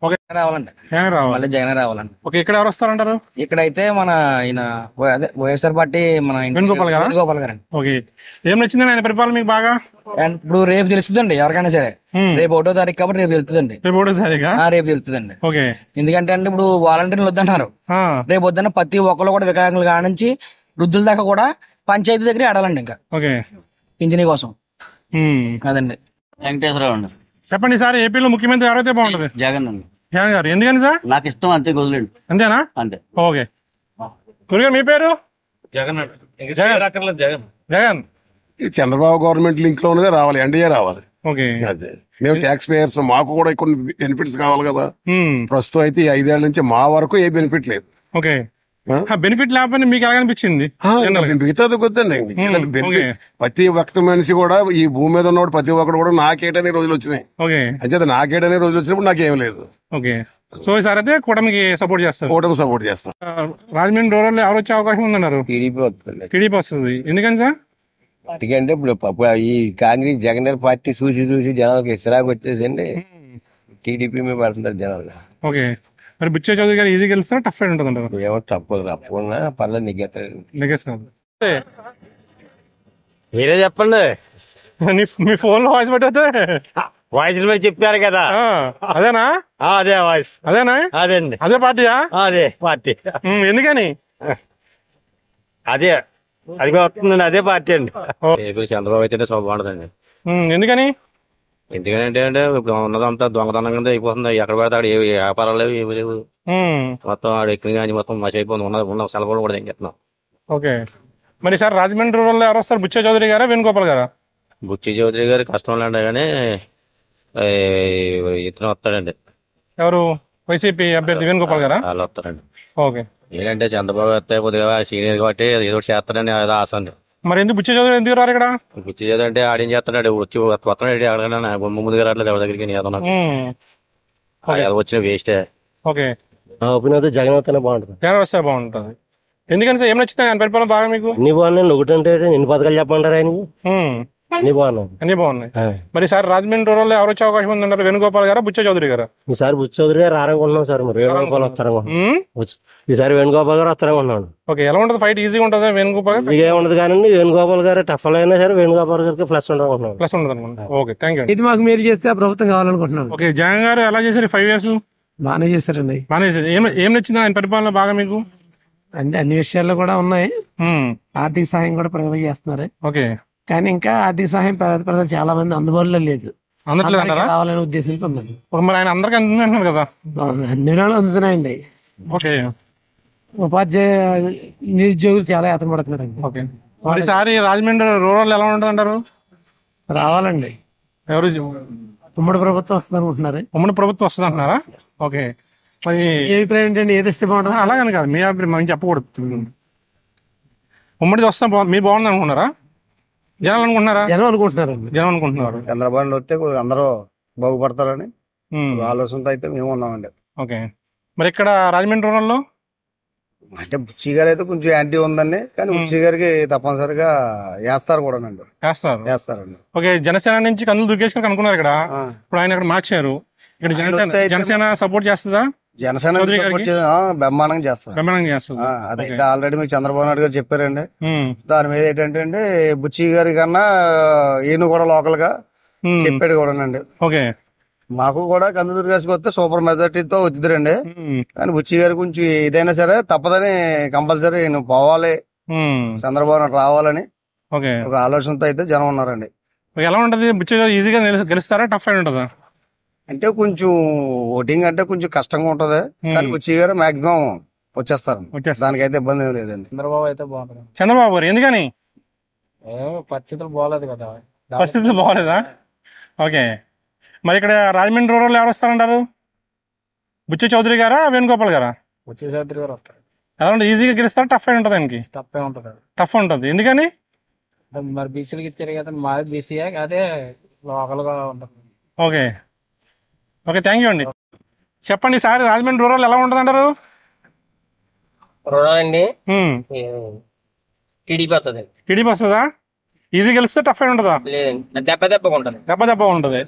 ఓకే రావాలండి జగన్ రావాలి మళ్ళీ జగన్ రావాలండి ఓకే ఇక్కడ ఎవరు వస్తారంటారు ఇక్కడైతే మన ఆయన వై- అదే వైఎస్ఆర్ పార్టీ మన ఇంటి- వేణుగోపాల్ గారా? వేణుగోపాల్ గారండి ఓకే ఏం నచ్చిందని ఆయన పరిపాలన మీకు బాగా అండ్ ఇప్పుడు రేపు తెలుస్తుందండి ఎవరికైనా సరే రేపు ఒకటో తారీఖు కాబట్టి రేపు తెలుస్తుందండి రేపు ఒకటో తారీఖా ఆ, రేపు తెలుస్తుందండి ఓకే ఎందుకంటే అంటే ఇప్పుడు వాలంటీర్లు వద్దన్నారు ఆ, రేపు వద్దన్న ప్రతి ఒక్కరు కూడా వికలాంగులు కానించి వృద్ధుల దాకా కూడా పంచాయతీ దగ్గరే ఆడాలండి ఇంకా ఓకే పింఛనీ కోసం ఉమ్. అదండి వెంకటేశ్వరరావు అండి చెప్పండి సార్ ఏపీలో ముఖ్యమంత్రి ఎవరైతే బాగుంటది జగన్ అండి జగన్ గారు ఎందుకని సార్ నాకు ఇష్టం అంతే వదిలేండి అంతేనా అంతే ఓకే గురుగారు మీ పేరు జగన్ జగన్ అక్కర్లేదు జగన్ జగన్ ఈ చంద్రబాబు గవర్నమెంట్ లింక్ లో ఉన్నదే రావాలి ఎన్డీఏ రావాలి ఓకే అదే మేము ట్యాక్స్ పేయర్స్ మాకు కూడా కొన్ని బెనిఫిట్స్ కావాలి కదా ఉమ్. ప్రస్తుతం అయితే ఈ ఐదేళ్ల నుంచి మా వరకు ఏ బెనిఫిట్ లేదు ఓకే బెనిఫిట్ లేకపోతే మీకు ఎలా అనిపించింది మిగతాది కొద్దండి ఉమ్, బెనిఫిట్ ఓకే. ప్రతి ఒక్క మనిషి కూడా ఈ భూమి మీద ఉన్నవాడు ప్రతి ఒక్కడు కూడా నాకేటనే రోజులు వచ్చినాయి ఓకే అంచేత నాకేటనే రోజులు వచ్చినప్పుడు నాకేం లేదు ఓకే సో ఈసారి అయితే కూటమికి సపోర్ట్ చేస్తారు కూటమి సపోర్ట్ చేస్తాం ఆ, రాజమండ్రి రూరల్ ఎవరు వచ్చే అవకాశం ఉందన్నారు టీడీపీ వస్తుంది టీడీపీ వస్తుంది ఎందుకని సార్ ఎందుకంటే ఇప్పుడు అప్పుడు ఈ కాంగ్రెస్ జగన్ పార్టీ చూసి చూసి జనాలకు ఇసరాకు వచ్చేసండి టీడీపీ మీద పడుతున్నారు జనాలు ఓకే మరి బుచ్చే చౌదరి గారు ఈజీ గెలుస్తారా టఫ్ ఫైట్ ఉంటుంది అంటారు ఏమో తప్పదు తప్పకుండా పర్లేదు నెగ్గేస్తారు నెగేస్తారు మీరే చెప్పండి మీ ఫోన్ లో వాయిస్ పెట్టయితే వాయిస్ మీరు చెప్పారు కదా అదేనా ఆ, అదే వాయిస్ అదేనా అదండి అదే పార్టీయా అదే పార్టీ ఉమ్, ఎందుకని అదే అదిగో వస్తుందండి అదే పార్టీ అండి ఏపీ చంద్రబాబు అయితే చాలా బాగుంటుందండి ఉమ్, ఎందుకని ఎందుకంటే అంటే ఇప్పుడు ఉన్నదంతా దొంగతనం కింద అయిపోతుంది ఎక్కడ పడితే అక్కడ ఏ వ్యాపారాలు లేవు ఏమి లేవు ఉమ్, మొత్తం ఆడ ఎక్కిన కానీ మొత్తం మసి అయిపోతుంది ఉన్న ఉన్న సెలవులు కూడా తెంగేస్తున్నాం ఓకే మరి సార్ రాజమండ్రి రూరల్ ఎవరు వస్తారు బుచ్చే చౌదరి గారా వేణుగోపాల్ గారా బుచ్చి చౌదరి గారి కష్టం లేండి కానీ ఏ, ఇతను వస్తాడండి ఎవరు వైసీపీ అభ్యర్థి వేణుగోపాల్ గారా వాళ్ళు వస్తారండి ఓకే ఏంటంటే చంద్రబాబు వస్తే కొద్దిగా సీనియర్ కాబట్టి ఏదో ఒకటి చేస్తాడని ఏదో ఆశ అండి మరి ఎందుకు బుచ్చే చౌదరి ఎందుకు రారు ఇక్కడ బుచ్చి చౌదరి అంటే ఆడేం చేస్తున్నాడు వచ్చి వస్తున్నాడు అడగడా ముందుగా రావట్లేదు ఎవరి దగ్గరికి ఏదో నాకు ఉమ్, ఏదో వచ్చిన వేస్టే ఓకే నా ఒపీనియన్ అయితే జగన్ అవుతానే బాగుంటుంది జగన్ వస్తే బాగుంటుంది ఎందుకని సార్ ఏం నచ్చింది ఆయన పరిపాలన బాగా మీకు అన్ని బాగున్నాయి ఒకటంటే ఎన్ని పథకాలు చెప్పమంటారు ఆయన ఉమ్, అన్ని బాగున్నాయి అన్ని బాగున్నాయి మరి సార్ రాజమండ్రి రూరల్ ఎవరు వచ్చే అవకాశం ఉందంటారు వేణుగోపాల్ గారా బుచ్చే చౌదరి గారా ఈసారి బుచ్చి చౌదరి గారు రారనుకుంటున్నాం సార్ మరి వేణుగోపాల్ వస్తారనుకుంటున్నాం ఉమ్, వచ్చి- ఈసారి వేణుగోపాల్ గారు వస్తారనుకుంటున్నాను ఓకే ఎలా ఉంటుంది ఫైట్ ఈజీగా ఉంటుంది వేణుగోపాల్ గారు ఇక ఉండదు కానీ వేణుగోపాల్ గారు టఫ్ అయినా సరే వేణుగోపాల్ గారికి ప్లస్ ఉండనుకుంటున్నాను ప్లస్ ఉంటుంది అనుకుంటా ఓకే థ్యాంక్ యూ ఇది మాకు మేలు చేస్తే ఆ ప్రభుత్వం కావాలనుకుంటున్నాను ఓకే జగన్ గారు ఎలా చేశారు ఫైవ్ ఇయర్స్ బాగానే చేశారండి బాగానే చేశారు ఏం ఏం నచ్చింది ఆయన పరిపాలన బాగా మీకు అంటే అన్ని విషయాల్లో కూడా ఉన్నాయి ఆర్థిక సహాయం కూడా ప్రజలకు చేస్తున్నారు ఓకే కానీ ఇంకా ఆర్థిక సహాయం పేద ప్రజలు చాలా మంది అందుబాటులో లేదు అందట్లేదు అందరికీ అంటారా? రావాలనే ఉద్దేశంతో ఉందండి ఒక మరి ఆయన అందరికీ అందుతుంది అంటున్నారు కదా అన్ని విధాలు అందుతున్నాయండి ఓకే ఉపాధ్యాయ నిరుద్యోగులు చాలా యాతన పడుతున్నారండి ఓకే మరి ఈసారి రాజమండ్రి రూరల్ ఎలా ఉంటుంది అంటారు రావాలండి ఎవరు ఉమ్మడి ప్రభుత్వం వస్తుంది అనుకుంటున్నారు ఉమ్మడి ప్రభుత్వం వస్తుంది అంటున్నారా ఓకే మరి ఏ అభిప్రాయం ఏంటండి ఏది వస్తే బాగుంటుంది అలాగని కాదు మీ అభిప్రాయం మేము చెప్పకూడదు ఉమ్మడిది వస్తాం బాగు మీరు బాగుంది అనుకుంటున్నారా జనాలు అనుకుంటున్నారా జనం అనుకుంటున్నారండి జనం అనుకుంటున్నారు చంద్రబాబు వస్తే కొద్దిగా అందరూ బాగుపడతారని ఉమ్. ఆలోచనతో అయితే మేము ఉన్నామండి ఓకే మరి ఇక్కడ రాజమండ్రి రూరల్లో అంటే బుచ్చి గారు అయితే కొంచెం యాంటీ ఉందండి కానీ బుచ్చి గారికి తప్పనిసరిగా వేస్తారు కూడానండి వేస్తారు వేస్తారండి ఓకే జనసేన నుంచి కందులు దుర్గేష్ గారు అనుకున్నారు ఇక్కడ ఇప్పుడు ఆయన ఇక్కడ మార్చారు ఇక్కడ ఆయన జనసేన వస్తే అయితే- జనసేన సపోర్ట్ చేస్తుందా జనసేన చౌదరి సపోర్ట్ గారికి? చేసి- ఆ, బ్రహ్మాండంగా చేస్తారు బ్రహ్మాండంగా చేస్తుంది ఆ, అదైతే ఆల్రెడీ మీకు చంద్రబాబు నాయుడు గారు చెప్పారండి ఉమ్. దాని మీద ఏంటంటే అండి బుచ్చి గారి కన్నా ఈయన కూడా లోకల్ గా ఉమ్. చెప్పాడు కూడానండి ఓకే మాకు కూడా కందుదుర్గాసికి వస్తే సూపర్ మెజార్టీతో వచ్చిందండి కానీ బుచ్చి గారు కొంచెం ఏదైనా సరే తప్పదని కంపల్సరీ నేను పోవాలి ఉమ్. చంద్రబాబు నాయుడు రావాలని ఓకే ఒక ఆలోచనతో అయితే జనం ఉన్నారండి ఓకే, ఎలా ఉంటది బుచ్చ ఈజీగా నిలు- గెలుస్తారా టఫ్ అయిన ఉంటుందా అంటే కొంచెం ఓటింగ్ అంటే కొంచెం కష్టంగా ఉంటది కానీ బుచ్చి గారు మాక్సిమం వచ్చేస్తారు దానికైతే ఇబ్బంది ఏం లేదండి చంద్రబాబు అయితే బాగుంటుంది చంద్రబాబు గారు ఎందుకని ఏమో పరిస్థితులు బాగలేదు కదా పరిస్థితులు బాగోలేదా ఓకే మరి ఇక్కడ రాజమండ్రి రూరల్ ఎవరు వస్తారంటారు బుచ్చ చౌదరి గారా వేణుగోపాల్ గారా వచ్చే చౌదరి గారు వస్తారు ఎలా ఉంటుంది ఈజీగా గెలుస్తారా టఫ్ అయిన ఉంటుంది ఆయనకి తప్పే ఉంటుంది అది. టఫ్ ఉంటుంది ఎందుకని మరి బీసీలకు ఇచ్చారు కదా మాది బీసీయే అదే లోకల్ గా ఉంటుంది ఓకే ఓకే థ్యాంక్ యూ అండి చెప్పండి సార్ రాజమండ్రి రూరల్ ఎలా ఉంటుంది అంటారు రుణం అండి టీడీపీ వస్తుంది టీడీపీ వస్తుందా ఈజీ గెలిస్తే టఫ్ అయిన ఉంటుందా లేదండి దెబ్బ దెబ్బగా ఉంటుంది దెబ్బ దెబ్బ ఉంటుంది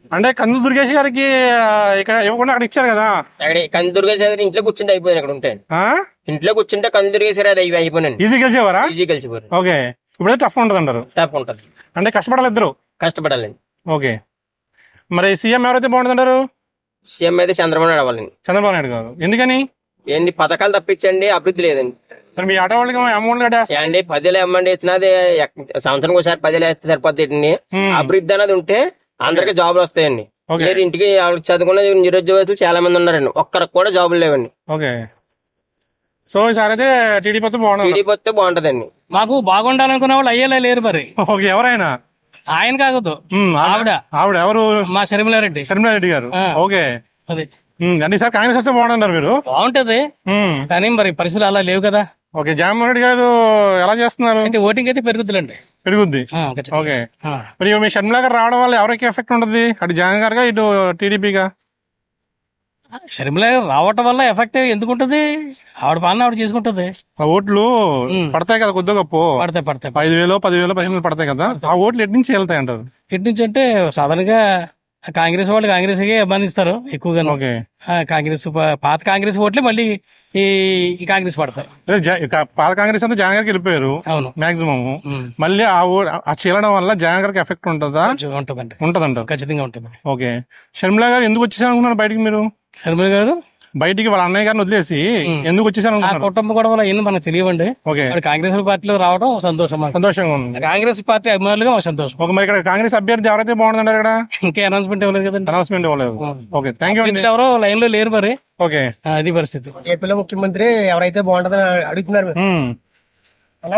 అంటే కందు దుర్గేష్ గారికి ఆ, ఇక్కడ ఇవ్వకుండా అక్కడ ఇచ్చారు కదా అక్కడ కంది దుర్గేశ్వర ఇంట్లో కూర్చుంటే అయిపోయింది అక్కడ ఉంటే ఆ? ఇంట్లో కూర్చుంటే కంది దుర్గేశ్వర అది అయి- అయిపోయినండి ఈజీ గెలిచేవారా ఈజీ కలిసిపోయారు ఓకే ఇప్పుడే టఫ్ ఉంటుంది అంటారు టఫ్ ఉంటది అంటే కష్టపడాలి ఇద్దరు కష్టపడాలండి ఓకే మరి సీఎం ఎవరైతే బాగుంటుందంటారు సీఎం అయితే చంద్రబాబు నాయుడు అవ్వాలండి చంద్రబాబు నాయుడు గారు ఎందుకని ఏంటి పథకాలు తప్పించండి అభివృద్ధి లేదండి మరి మీ ఆటో వాళ్ళకి అమౌంట్ కట్టేస్తారు అండి పదివేలు ఇవ్వమండి ఇచ్చినది సంవత్సరం ఒకసారి పదివేలు వేస్తే సరిపోద్ది అభివృద్ధి అనేది ఉంటే అందరికి జాబులు వస్తాయండి ఓకే. మీరు ఇంటికి వాళ్ళకి చదువుకున్న నిరుద్యోగస్తులు చాలా మంది ఉన్నారండి ఒక్కరికి కూడా జాబులు లేవండి ఓకే సో ఈసారి అయితే టీడీపీ అయితే బాగుంటుంది టీడీపీ వస్తే బాగుంటదండి మాకు బాగుండాలనుకున్న వాళ్ళు అయ్యేలా లేరు మరి ఓకే ఎవరైనా ఆయన కాకూడదు ఉమ్, ఆవిడ ఆవిడ ఎవరు మా షర్మిలారెడ్డి షర్మిలారెడ్డి గారు ఓకే అది ఉమ్, అంటే ఈసారి కాంగ్రెస్ వస్తే బాగుంటున్నారు మీరు బాగుంటది ఉమ్, కానీ మరి పరిస్థితులు అలా లేవు కదా ఓకే జగన్మోహన్ రెడ్డి గారు ఎలా చేస్తున్నారు అయితే ఓటింగ్ అయితే పెరుగుతుందండి పెరుగుద్ది ఆ, ఖచ్చితంగా. ఓకే ఆ. మరి మీ షర్మిలా గారు రావడం వల్ల ఎవరికి ఎఫెక్ట్ ఉంటుంది అటు జగన్ గారుగా ఇటు టీడీపీగా షర్మిల రావటం వల్ల ఎఫెక్ట్ ఎందుకు ఉంటది ఆవిడ పాలన ఆవిడ చేసుకుంటది ఆ ఓట్లు పడతాయి కదా కొద్దిగా గొప్ప పడతాయి పడతాయి ఐదు వేలు పదివేలు పదిహేను వేలు పడతాయి కదా ఆ ఓట్లు ఎటు నుంచి వెళ్తాయి అంటారు ఇటు నుంచి అంటే సాధారణంగా కాంగ్రెస్ వాళ్ళు కాంగ్రెస్ కే అభిమానిస్తారు ఎక్కువగా ఓకే కాంగ్రెస్ ప- పాత కాంగ్రెస్ ఓట్లే మళ్ళీ ఈ ఈ కాంగ్రెస్ పడతాయి అదే జ- ఇక పాత కాంగ్రెస్ అంతా జగన్ గారికి వెళ్ళిపోయారు అవును మాక్సిమం మళ్ళీ ఆ ఓ ఆ చీలడం వల్ల జగన్ గారికి ఎఫెక్ట్ ఉంటుందా ఉంటదండి ఉంటదంటారు ఖచ్చితంగా ఉంటుంది ఓకే షర్మిలా గారు ఎందుకు వచ్చేసారు అనుకున్నారు బయటికి మీరు షర్మిల గారు బయటికి వాళ్ళ అన్నయ్య గారిని వదిలేసి ఎందుకు వచ్చేసారు ఆ అనుకున్నారు కుటుంబ గొడవలు అవన్నీ మనకు తెలియవండి ఓకే మరి కాంగ్రెస్ పార్టీలో రావడం సంతోషం మాకు. సంతోషంగా ఉంది కాంగ్రెస్ పార్టీ అభిమానులుగా మాకు సంతోషం ఒక మరి ఇక్కడ కాంగ్రెస్ అభ్యర్థి ఎవరైతే బాగుంటుందంటారు ఇక్కడ ఇంకా అనౌన్స్మెంట్ ఇవ్వలేదు కదండి అనౌన్స్మెంట్ ఇవ్వలేదు ఓకే థ్యాంక్ యూ అండి అభ్యర్థులు ఎవరో లైన్ లో లేరు మరి ఓకే ఆ, అది పరిస్థితి ఏపీలో ముఖ్యమంత్రి ఎవరైతే బాగుంటుందని అడుగుతున్నారు మీరు. ఉమ్. అలా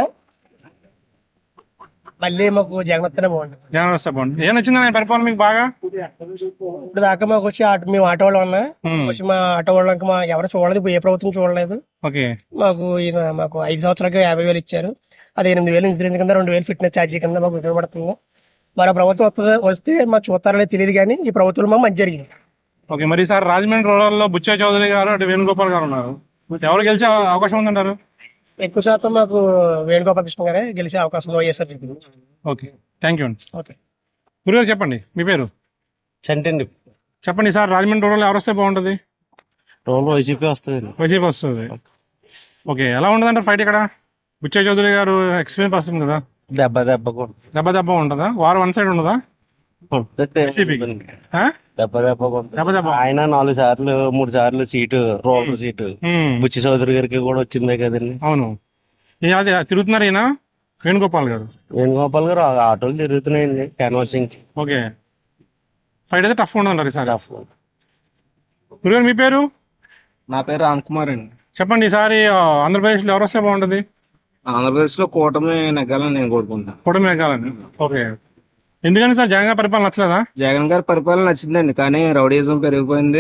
మళ్ళీ మాకు జగన్ వస్తేనే బాగుంటుంది జగన్ వస్తే బాగుంటుంది ఏం వచ్చింది ఆయన పరిపాలన మీకు బాగా ఇప్పుడు దాకా మాకు వచ్చి ఆటో మేము ఆటో వాళ్ళు ఉన్నా వచ్చి మా ఆటో వాళ్ళకి మా ఎవరు చూడలేదు ఇప్పుడు ఏ ప్రభుత్వం చూడలేదు ఓకే మాకు ఈయన మాకు ఐదు సంవత్సరాలకి యాభై వేలు ఇచ్చారు అది ఎనిమిది వేలు ఇన్సూరెన్స్ కింద రెండు వేలు ఫిట్నెస్ ఛార్జీ కింద మాకు ఉపయోగపడుతుంది మరో ప్రభుత్వం వస్తుంది వస్తే మాకు చూస్తారో లేదో తెలియదు కానీ ఈ ప్రభుత్వం మాకు మంచి జరిగింది ఓకే మరి ఈసారి రాజమండ్రి రూరల్ లో బుచ్చయ్య చౌదరి గారు అటు వేణుగోపాల్ గారు ఉన్నారు ఎవరు గెలిచే అవకాశం ఉందంటారు ఎక్కువ శాతం మాకు వేణుగోపాల కృష్ణ గారే గెలిచే అవకాశం ఉంది వైఎస్ఆర్సీపీ నుంచి ఓకే థ్యాంక్ యూ అండి ఓకే గురుగారు చెప్పండి మీ పేరు చంటండి చెప్పండి సార్ రాజమండ్రి రూరల్ ఎవరు వస్తే బాగుంటుంది రోల్ వైసీపీ వస్తుంది వైసీపీ వస్తుంది ఓకే ఎలా ఉండదంటారు ఫైట్ ఇక్కడ బుచ్చయ్య చౌదరి గారు ఎక్స్పీరియన్స్ పర్సన్ కదా దెబ్బ దెబ్బ కూడా దెబ్బ దెబ్బ ఉంటుందా వారు వన్ సైడ్ ఉండదా వైసీపీకి ఆ? దెబ్బ దెబ్బ కూడా. దెబ్బ దెబ్బ ఆయన నాలుగు సార్లు మూడు సార్లు సీటు రోలర్ సీటు మ్మ్. బుచ్చి చౌదరి గారికి కూడా వచ్చిందే కదండి అవును ఏ అది తిరుగుతున్నారు ఈయన వేణుగోపాల్ గారు వేణుగోపాల్ గారు ఆ- ఆటోలు తిరుగుతున్నాయండి క్యాన్వాసింగ్ ఓకే ఫైట్ అయితే టఫ్ ఉండదంటారు ఈసారి గురుగారు మీ పేరు నా పేరు రామ్ కుమార్ అండి చెప్పండి ఈసారి ఆ, ఆంధ్రప్రదేశ్లో ఎవరు వస్తే బాగుంటుంది ఆంధ్రప్రదేశ్ లో కూటమి నెగ్గాలని నేను కోరుకుంటున్నాను కూటమి ఎక్కాలని ఓకే ఎందుకని సార్ జగన్ గారి పరిపాలన నచ్చలేదా జగన్ గారి పరిపాలన నచ్చిందండి కానీ రౌడీజం పెరిగిపోయింది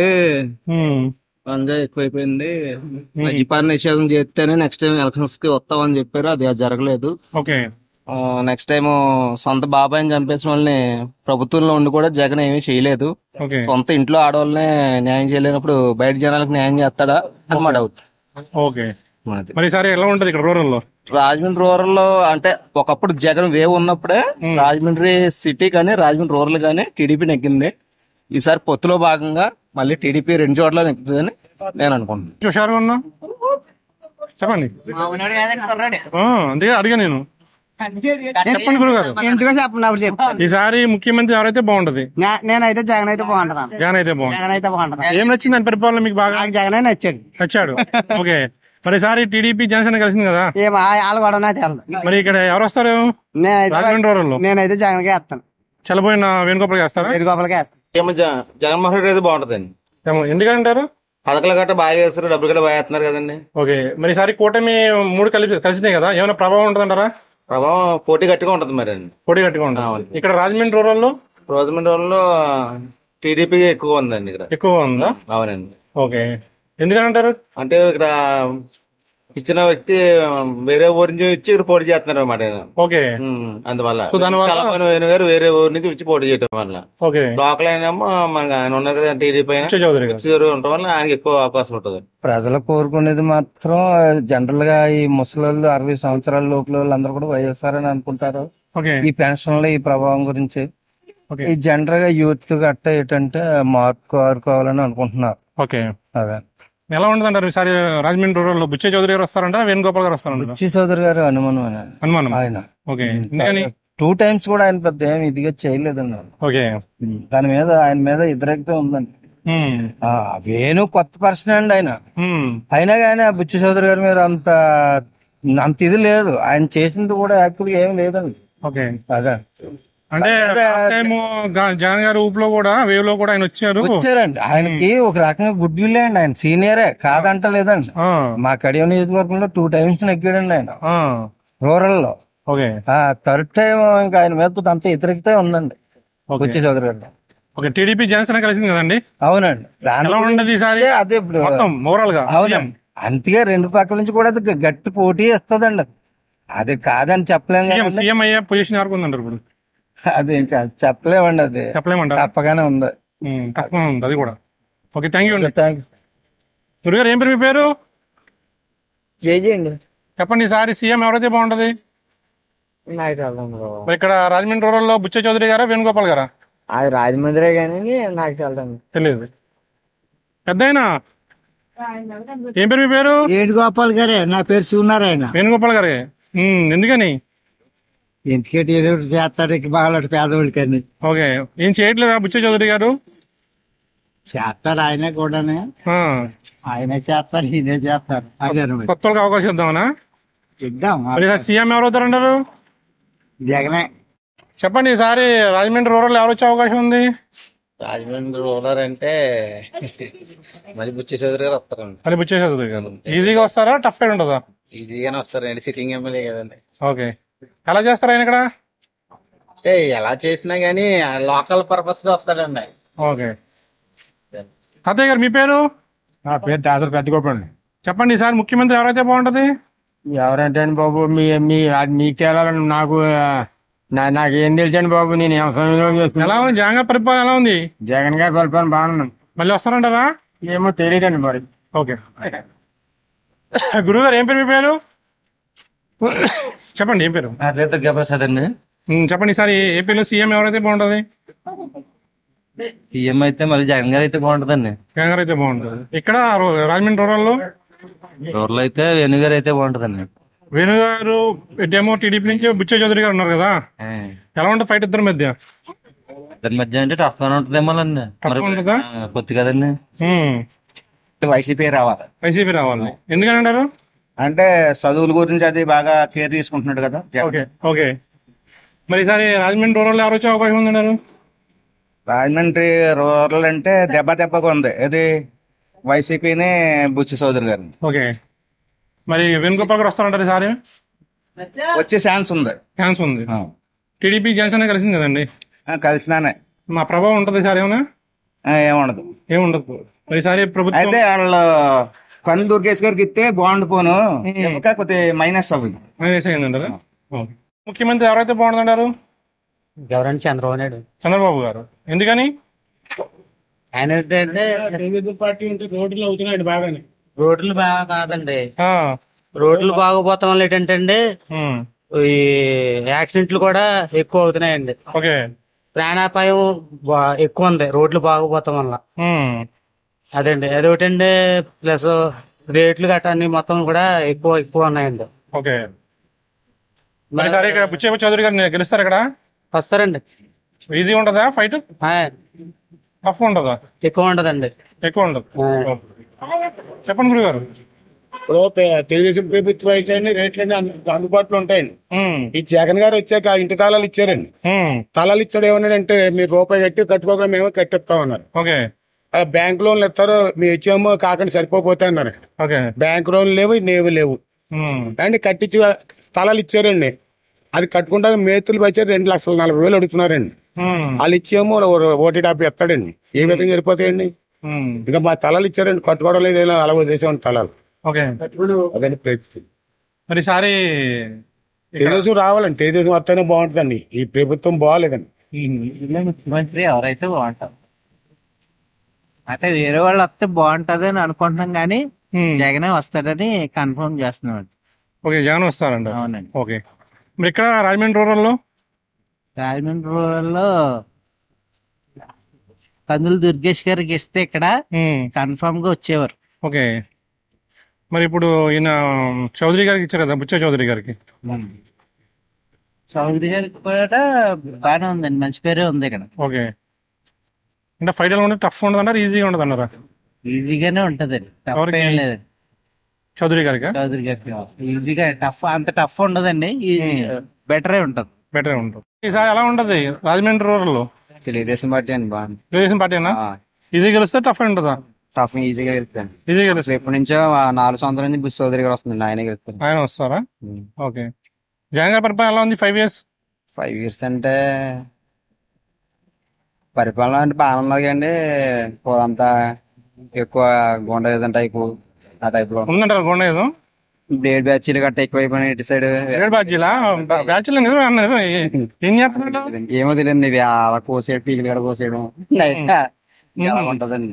గంజా ఎక్కువైపోయింది మద్యపాన నిషేధం చేస్తేనే నెక్స్ట్ టైం ఎలక్షన్స్ కి వస్తామని చెప్పారు అది జరగలేదు ఓకే నెక్స్ట్ టైం సొంత బాబాయిని చంపేసిన వాళ్ళని ప్రభుత్వంలో ఉండి కూడా జగన్ ఏమీ చేయలేదు ఓకే సొంత ఇంట్లో ఆడవాళ్ళని న్యాయం చేయలేనప్పుడు బయట జనాలకు న్యాయం చేస్తాడా అని మా డౌట్ ఓకే మరి ఈసారి ఎలా ఉంటుంది ఇక్కడ రూరల్లో రాజమండ్రి రూరల్ లో అంటే ఒకప్పుడు జగన్ వేవ్ ఉన్నప్పుడే రాజమండ్రి సిటీ కానీ రాజమండ్రి రూరల్ కానీ టీడీపీ నెగ్గింది ఈసారి పొత్తులో భాగంగా మళ్ళీ టీడీపీ రెండు చోట్ల నెగ్గుతుందని నేను అనుకుంటున్నాను హుషారుగా ఉన్నా చెప్పండి ఆ, అందుకే అడిగా నేను చెప్పండి గురుగారు ఎందుకో చెప్పండి అప్పుడు చెప్తాను ఈసారి ముఖ్యమంత్రి ఎవరైతే బాగుంటది నే- నేనైతే జగన్ అయితే బాగుంటదాను జగన్ అయితే బాగుంది జగన్ అయితే బాగుంటది ఏం నచ్చింది ఆయన పరిపాలన మీకు బాగా నాకు జగనే నచ్చాడు నచ్చాడు ఓకే మరి ఈసారి టీడీపీ జనసేన కలిసింది కదా ఏం ఆ- వాళ్ళు కూడా నాకు తెలదు మరి ఇక్కడ ఎవరు వస్తారు నేనైతే రాజమండ్రి రూరల్లో నేనైతే జగన్కే వేస్తాను చల్లబోయిన వేణుగోపాల్ వేస్తారా వేణుగోపాలకే వేస్తాను ఏమో జ- జగన్మోహన్ రెడ్డి అయితే బాగుంటదండి ఏమో, ఎందుకంటారు పథకాలు గట్రా బాగా వేస్తారు డబ్బులు గట్రా బాగా వేస్తున్నారు కదండి ఓకే మరి ఈసారి కూటమి మూడు కలిపి కలిసినాయి కదా ఏమైనా ప్రభావం ఉంటుందంటారా ప్రభావం పోటీ గట్టిగా ఉంటది మరి అండి పోటీ గట్టిగా ఉంటుంది ఇక్కడ రాజమండ్రి రూరల్లో రోజమండ్రిలో టీడీపీ ఎక్కువ ఉందండి ఇక్కడ ఎక్కువ ఉందా అవునండి ఓకే ఎందుకంటారు అంటే ఇక్కడ ఇచ్చిన వ్యక్తి వేరే ఊరి నుంచి వచ్చి ఇక్కడ పోటీ చేస్తున్నారు అనమాట ఓకే అందువల్ల సో దానివల్ల- చలపని వేణు గారు వేరే ఊరి నుంచి వచ్చి పోటీ చేయడం వల్ల ఓకే లోకల్ అయినేమో మనకి ఆయన ఉన్నారు కదా టీడీపీ అయినా బుచ్చయ్య చౌదరి గారు. బుచ్చయ్య చౌదరి ఉండటం వల్ల ఆయనకి ఎక్కువ అవకాశం ఉంటుంది ప్రజలు కోరుకునేది మాత్రం జనరల్ గా ఈ ముసలోళ్ళు అరవై సంవత్సరాల లోపల వాళ్ళు అందరూ కూడా వైఎస్ఆర్ అని అనుకుంటారు ఓకే ఈ పెన్షన్లు ఈ ప్రభావం గురించి ఈ జనరల్ గా యూత్ గట్ట ఏంటంటే మార్పు కోరుకోవాలని అనుకుంటున్నారు ఓకే అదే ఎలా ఉంటుంది అంటారు ఈసారి రాజమండ్రి రూరల్ లో బుచ్చే చౌదరి గారు వస్తారంట వేణుగోపాల్ గారు వస్తారంట బుచ్చి సోదరి గారు అనుమానం అనుమానం ఆయన ఓకే ఎందుకని టూ టైమ్స్ కూడా ఆయన పెద్ద ఏమి ఇదిగా చేయలేదండి ఓకే దాని మీద ఆయన మీద వ్యతిరేకత ఉందండి ఉమ్, ఆ, వేణు కొత్త పర్సన్ అండి ఆయన ఉమ్, అయినా అయినా కానీ ఆ బుచ్చి చౌదరి గారి మీద అంత అంత ఇది లేదు ఆయన చేసింది కూడా యాక్చువల్గా ఏం లేదండి ఓకే అదే అంటే లాస్ట్ టైం గా- జగన్ గారి ఊపులో కూడా వేవ్ లో కూడా ఆయన వచ్చారు వచ్చారండి ఆయనకి ఒక రకంగా గుడ్ విల్ అండి ఆయన సీనియరే కాదంటలేదండి ఆ, మా కడియం నియోజకవర్గంలో టూ టైమ్స్ నెగ్గాడండి ఆయన ఆ, రూరల్ లో ఓకే ఆ థర్డ్ టైం ఇంకా ఆయన మీద అంత వ్యతిరేకత ఉందండి ఓకే. బుచ్చి చౌదరి గారు ఓకే టీడీపీ జనసేన కలిసింది కదండి అవునండి దాని ఎలా ఉండదు ఈసారి గురించే అదే ఇప్పుడు మొత్తం ఓవరాల్ గా అవునండి అంతగా రెండు పక్కల నుంచి కూడా అది గ- గట్టి పోటీ ఇస్తుందండి అది అది కాదని చెప్పలేం సీఎం కదండి సీఎం అయ్యే పొజిషన్ ఎవరికి ఉందంటారు ఇప్పుడు అది ఇంకా చెప్పలేమండి అది చెప్పలేమంటారా తప్పగానే ఉంది ఉమ్, తక్కువ ఉంది అది కూడా ఓకే థ్యాంక్ యూ అండి థ్యాంక్ గురుగారు ఏం పేరు మీ పేరు జేజీ అండి చెప్పండి ఈసారి సీఎం ఎవరైతే బాగుంటది నాకు తెలదు బ్రో మరి ఇక్కడ రాజమండ్రి రూరల్ లో బుచ్చ చౌదరి గారా వేణుగోపాల్ గారా అది రాజమండ్రి కానీ నాకు తెలదండి తెలియదు పెద్ద ఏం పేరు మీ పేరు ఏడుగోపాల్ గారే నా పేరు సూనారాయణ వేణుగోపాల్ గారే ఉమ్, ఎందుకని ఎందుకంటే ఏదో ఒకటి చేస్తాడు ఇక బాగా పేదవాళ్ళకి అని ఓకే ఏం చేయట్లేదా బుచ్చ చౌదరి గారు చేస్తారు ఆయనే కూడానే ఆ, ఆయనే చేస్తారు ఈయనే చేస్తారు అదే అనమాట. కొత్త వాళ్ళకి అవకాశం ఇద్దామనా ఇద్దాం మరి ఈసారి సీఎం ఎవరు అవుతారంటారు జగనే చెప్పండి ఈసారి రాజమండ్రి రూరల్ ఎవరు వచ్చే అవకాశం ఉంది రాజమండ్రి రూరల్ అంటే మరి బుచ్చి చౌదరి గారు వస్తారండి మరి బుచ్చ చౌదరి గారు ఈజీగా వస్తారా టఫ్ ఫైట్ ఉంటుందా ఈజీగానే వస్తారండి సిట్టింగ్ ఎమ్మెల్యే కదండి ఓకే ఎలా చేస్తారు ఆయన ఇక్కడ అంటే ఎలా చేసినా గానీ లోకల్ పర్పస్ గా వస్తాడండి ఓకే తాతయ్య గారు మీ పేరు నా పేరు దాసరి పెద్దగోపండి చెప్పండి ఈసారి ముఖ్యమంత్రి ఎవరైతే బాగుంటది ఎవరంటే అండి బాబు మీ మీ అది మీకు తేలాలని నాకు ఆ, నా- నాకు ఏం తెలుసండి బాబు నేను వ్యవసాయంలో చేస్తున్నా ఎలా ఉంది జగన్ గారి పరిపాలన ఎలా ఉంది జగన్ గారి పరిపాలన బాగున్నాను మళ్ళీ వస్తారంటారా ఏమో తెలియదండి మరి ఓకే గురువు గారు ఏం పేరు మీ పేరు చెప్పండి ఏం పేరు నా పేరు దుర్గాప్రసాద్ అండి ఉమ్, చెప్పండి ఈసారి ఏపీలో సీఎం ఎవరైతే బాగుంటది సీఎం అయితే మరి జగన్ గారు అయితే బాగుంటుందండి జగన్ గారు అయితే బాగుంటది ఇక్కడ రో- రాజమండ్రి రూరల్ లో రూరల్ అయితే వేణు గారు అయితే బాగుంటుందండి వేణు గారు ఇటేమో టీడీపీ నుంచి బుచ్చ చౌదరి గారు ఉన్నారు కదా ఎలా ఉంటుంది ఫైట్ ఇద్దరి మధ్య ఇద్దరి మధ్య అంటే టఫ్ గానే ఉంటుందేమో అండి Tough గా ఉంటుందా? కొద్ది కదండి వైసీపీ రావాలి వైసీపీ రావాలి ఎందుకని అంటారు అంటే చదువుల గురించి అది బాగా కేర్ తీసుకుంటున్నాడు కదా జగన్. ఓకే ఓకే మరి ఈసారి రాజమండ్రి రూరల్ ఎవరు వచ్చే అవకాశం ఉందన్నారు రాజమండ్రి రూరల్ అంటే దెబ్బ దెబ్బగా ఉంది ఇది వైసీపీని బుచ్చి చౌదరి గారిని ఓకే మరి వేణుగోపాల్ గారు వస్తారంటారు ఈసారి వచ్చే ఛాన్స్ ఉంది ఛాన్స్ ఉంది టీడీపీ జనసేన కలిసింది కదండి కలిసినానే మా ప్రభావం ఉంటుంది సార్ ఏమైనా ఏముండదు ఏముండదు మరి ఈసారి ప్రభుత్వం అయితే వాళ్ళు కన్ను దుర్గేష్ గారికి ఇస్తే బాగుండు పోను ఇంకా కొద్ది మైనస్ అవ్వదు మైనస్ అయిందంటారా ఓకే. ముఖ్యమంత్రి ఎవరైతే బాగుంటుందంటారు ఎవరంటే చంద్రబాబు నాయుడు చంద్రబాబు గారు ఎందుకని ఆయన ఏంటంటే తెలుగుదేశం పార్టీ ఉంటే రోడ్లు అవుతున్నాయండి బాగానే రోడ్లు బాగా కాదండి ఆ, రోడ్లు బాగోపోతాం వల్ల ఏంటంటే అండి ఉమ్, ఈ యాక్సిడెంట్లు కూడా ఎక్కువ అవుతున్నాయండి ఓకే ప్రాణాపాయం బా- ఎక్కువ ఉంది రోడ్లు బాగోపోతాం వల్ల ఉమ్, అదండి అదొకటండి ప్లస్ రేట్లు గట్రా అన్ని మొత్తం కూడా ఎక్కువ ఎక్కువ ఉన్నాయండి ఓకే మరి ఈసారి ఇక్కడ బుచ్చే చౌదరి గారు గెలుస్తారు ఇక్కడ వస్తారండి ఈజీ ఉంటుందా ఫైట్ టఫ్ ఉంటుందా ఎక్కువ ఉండదండి ఎక్కువ ఉండదు చెప్పండి గురువు గారు ఇప్పుడు పే- తెలుగుదేశం ప్రభుత్వం అయితే రేట్లన్నీ అన్ని అందుబాటులో ఉంటాయండి ఈ జగన్ గారు వచ్చాక ఆ ఇంటి తాళాలు ఇచ్చారండి తాళాలు ఇచ్చాడు ఏమన్నాడంటే మీరు రూపాయి కట్టి కట్టుకోకుండా మేము కట్టిస్తాం అన్నారు ఓకే ఆ బ్యాంక్ లోన్లు ఇస్తారు మీ ఇచ్చేమో కాకుండా సరిపోతే అన్నారు ఓకే బ్యాంక్ లోన్లు లేవు నేవి లేవు ఉమ్, అండి కట్టించి స్థలాలు ఇచ్చారండి అది కట్టుకుంటా మేతులు వచ్చి రెండు లక్షల నలభై వేలు అడుగుతున్నారండి ఉమ్, వాళ్ళు ఇచ్చేమో ఓటీ డాబీ ఇస్తాడండి ఏ విధంగా సరిపోతాయండి ఉమ్, ఇంకా మా తలాలు ఇచ్చారండి కట్టుకోవడం లేదు ఏదో అలా వదిలేసాం తలాలు ఓకే అదని పరిస్థితి మరి ఈసారి తెలుగుదేశం రావాలండి తెలుగుదేశం వస్తేనే బాగుంటుందండి ఈ ప్రభుత్వం బాగాలేదండి ముఖ్యమంత్రి ఎవరైతే బాగుంటారు అంటే వేరే వాళ్ళు వస్తే బాగుంటది అని అనుకుంటున్నాం కానీ జగనే వస్తాడని కన్ఫర్మ్ చేస్తున్నాం ఓకే జగన్ వస్తారంట అవునండి ఓకే మరి ఇక్కడ రాజమండ్రి రూరల్లో రాజమండ్రి రూరల్లో కందులు దుర్గేష్ గారికి ఇస్తే ఇక్కడ ఉమ్, కన్ఫర్మ్ గా వచ్చేవారు ఓకే మరి ఇప్పుడు ఈయన చౌదరి గారికి ఇచ్చారు కదా బుచ్చ చౌదరి గారికి చౌదరి గారికి కూడా బాగానే ఉందండి మంచి పేరే ఉంది ఇక్కడ ఓకే అంటే ఫైట్ ఎలా ఉండదు టఫ్ ఉండదు అన్నారా ఈజీగా ఉండదు అన్నారా ఈజీగానే ఉంటదండి టఫ్ ఎవరికి? ఏం లేదు చౌదరి గారికి చౌదరి గారికి ఈజీగా టఫ్ అంత టఫ్ ఉండదండి ఈజీ బెటరే ఉంటది బెటర్ ఉంటుంది ఈసారి ఎలా ఉంటది రాజమండ్రి రూరల్ తెలుగుదేశం పార్టీ అండి బాగుంది తెలుగుదేశం పార్టీనా ఈజీ గెలిస్తే టఫ్ ఉంటుందా టఫ్ ఈజీగా వెళ్తాను ఈజీగా గెలుస్తుంది ఎప్పటి నుంచో ఆ నాలుగు సంవత్సరాల నుంచి బుస్ చౌదరి గారు వస్తుంది ఆయనే గెలుస్తారు ఆయన వస్తారా ఓకే జగన్ గారి పరిపాలన ఎలా ఉంది ఫైవ్ ఇయర్స్ ఫైవ్ ఇయర్స్ అంటే పరిపాలన అంటే బాగానే ఉన్నది కానీ అంతా ఎక్కువ గుండేజం టైపు ఆ టైప్ లో ఉందంటారా కొండ ఏదో బ్లేడ్ బ్యాచ్లు గట్ట ఎక్కువైపోయినాయి ఇటు సైడ్ ఏడు బ్యాచ్లా బ్యాచ్లు నిజమే అన్న నిజమే ఏ- ఏం చేస్తున్నాడు ఏమో తెలియదు ఇవి అలా కోసేయడం పీకిలు కూడా కోసేయడం ఎలా ఉంటదండి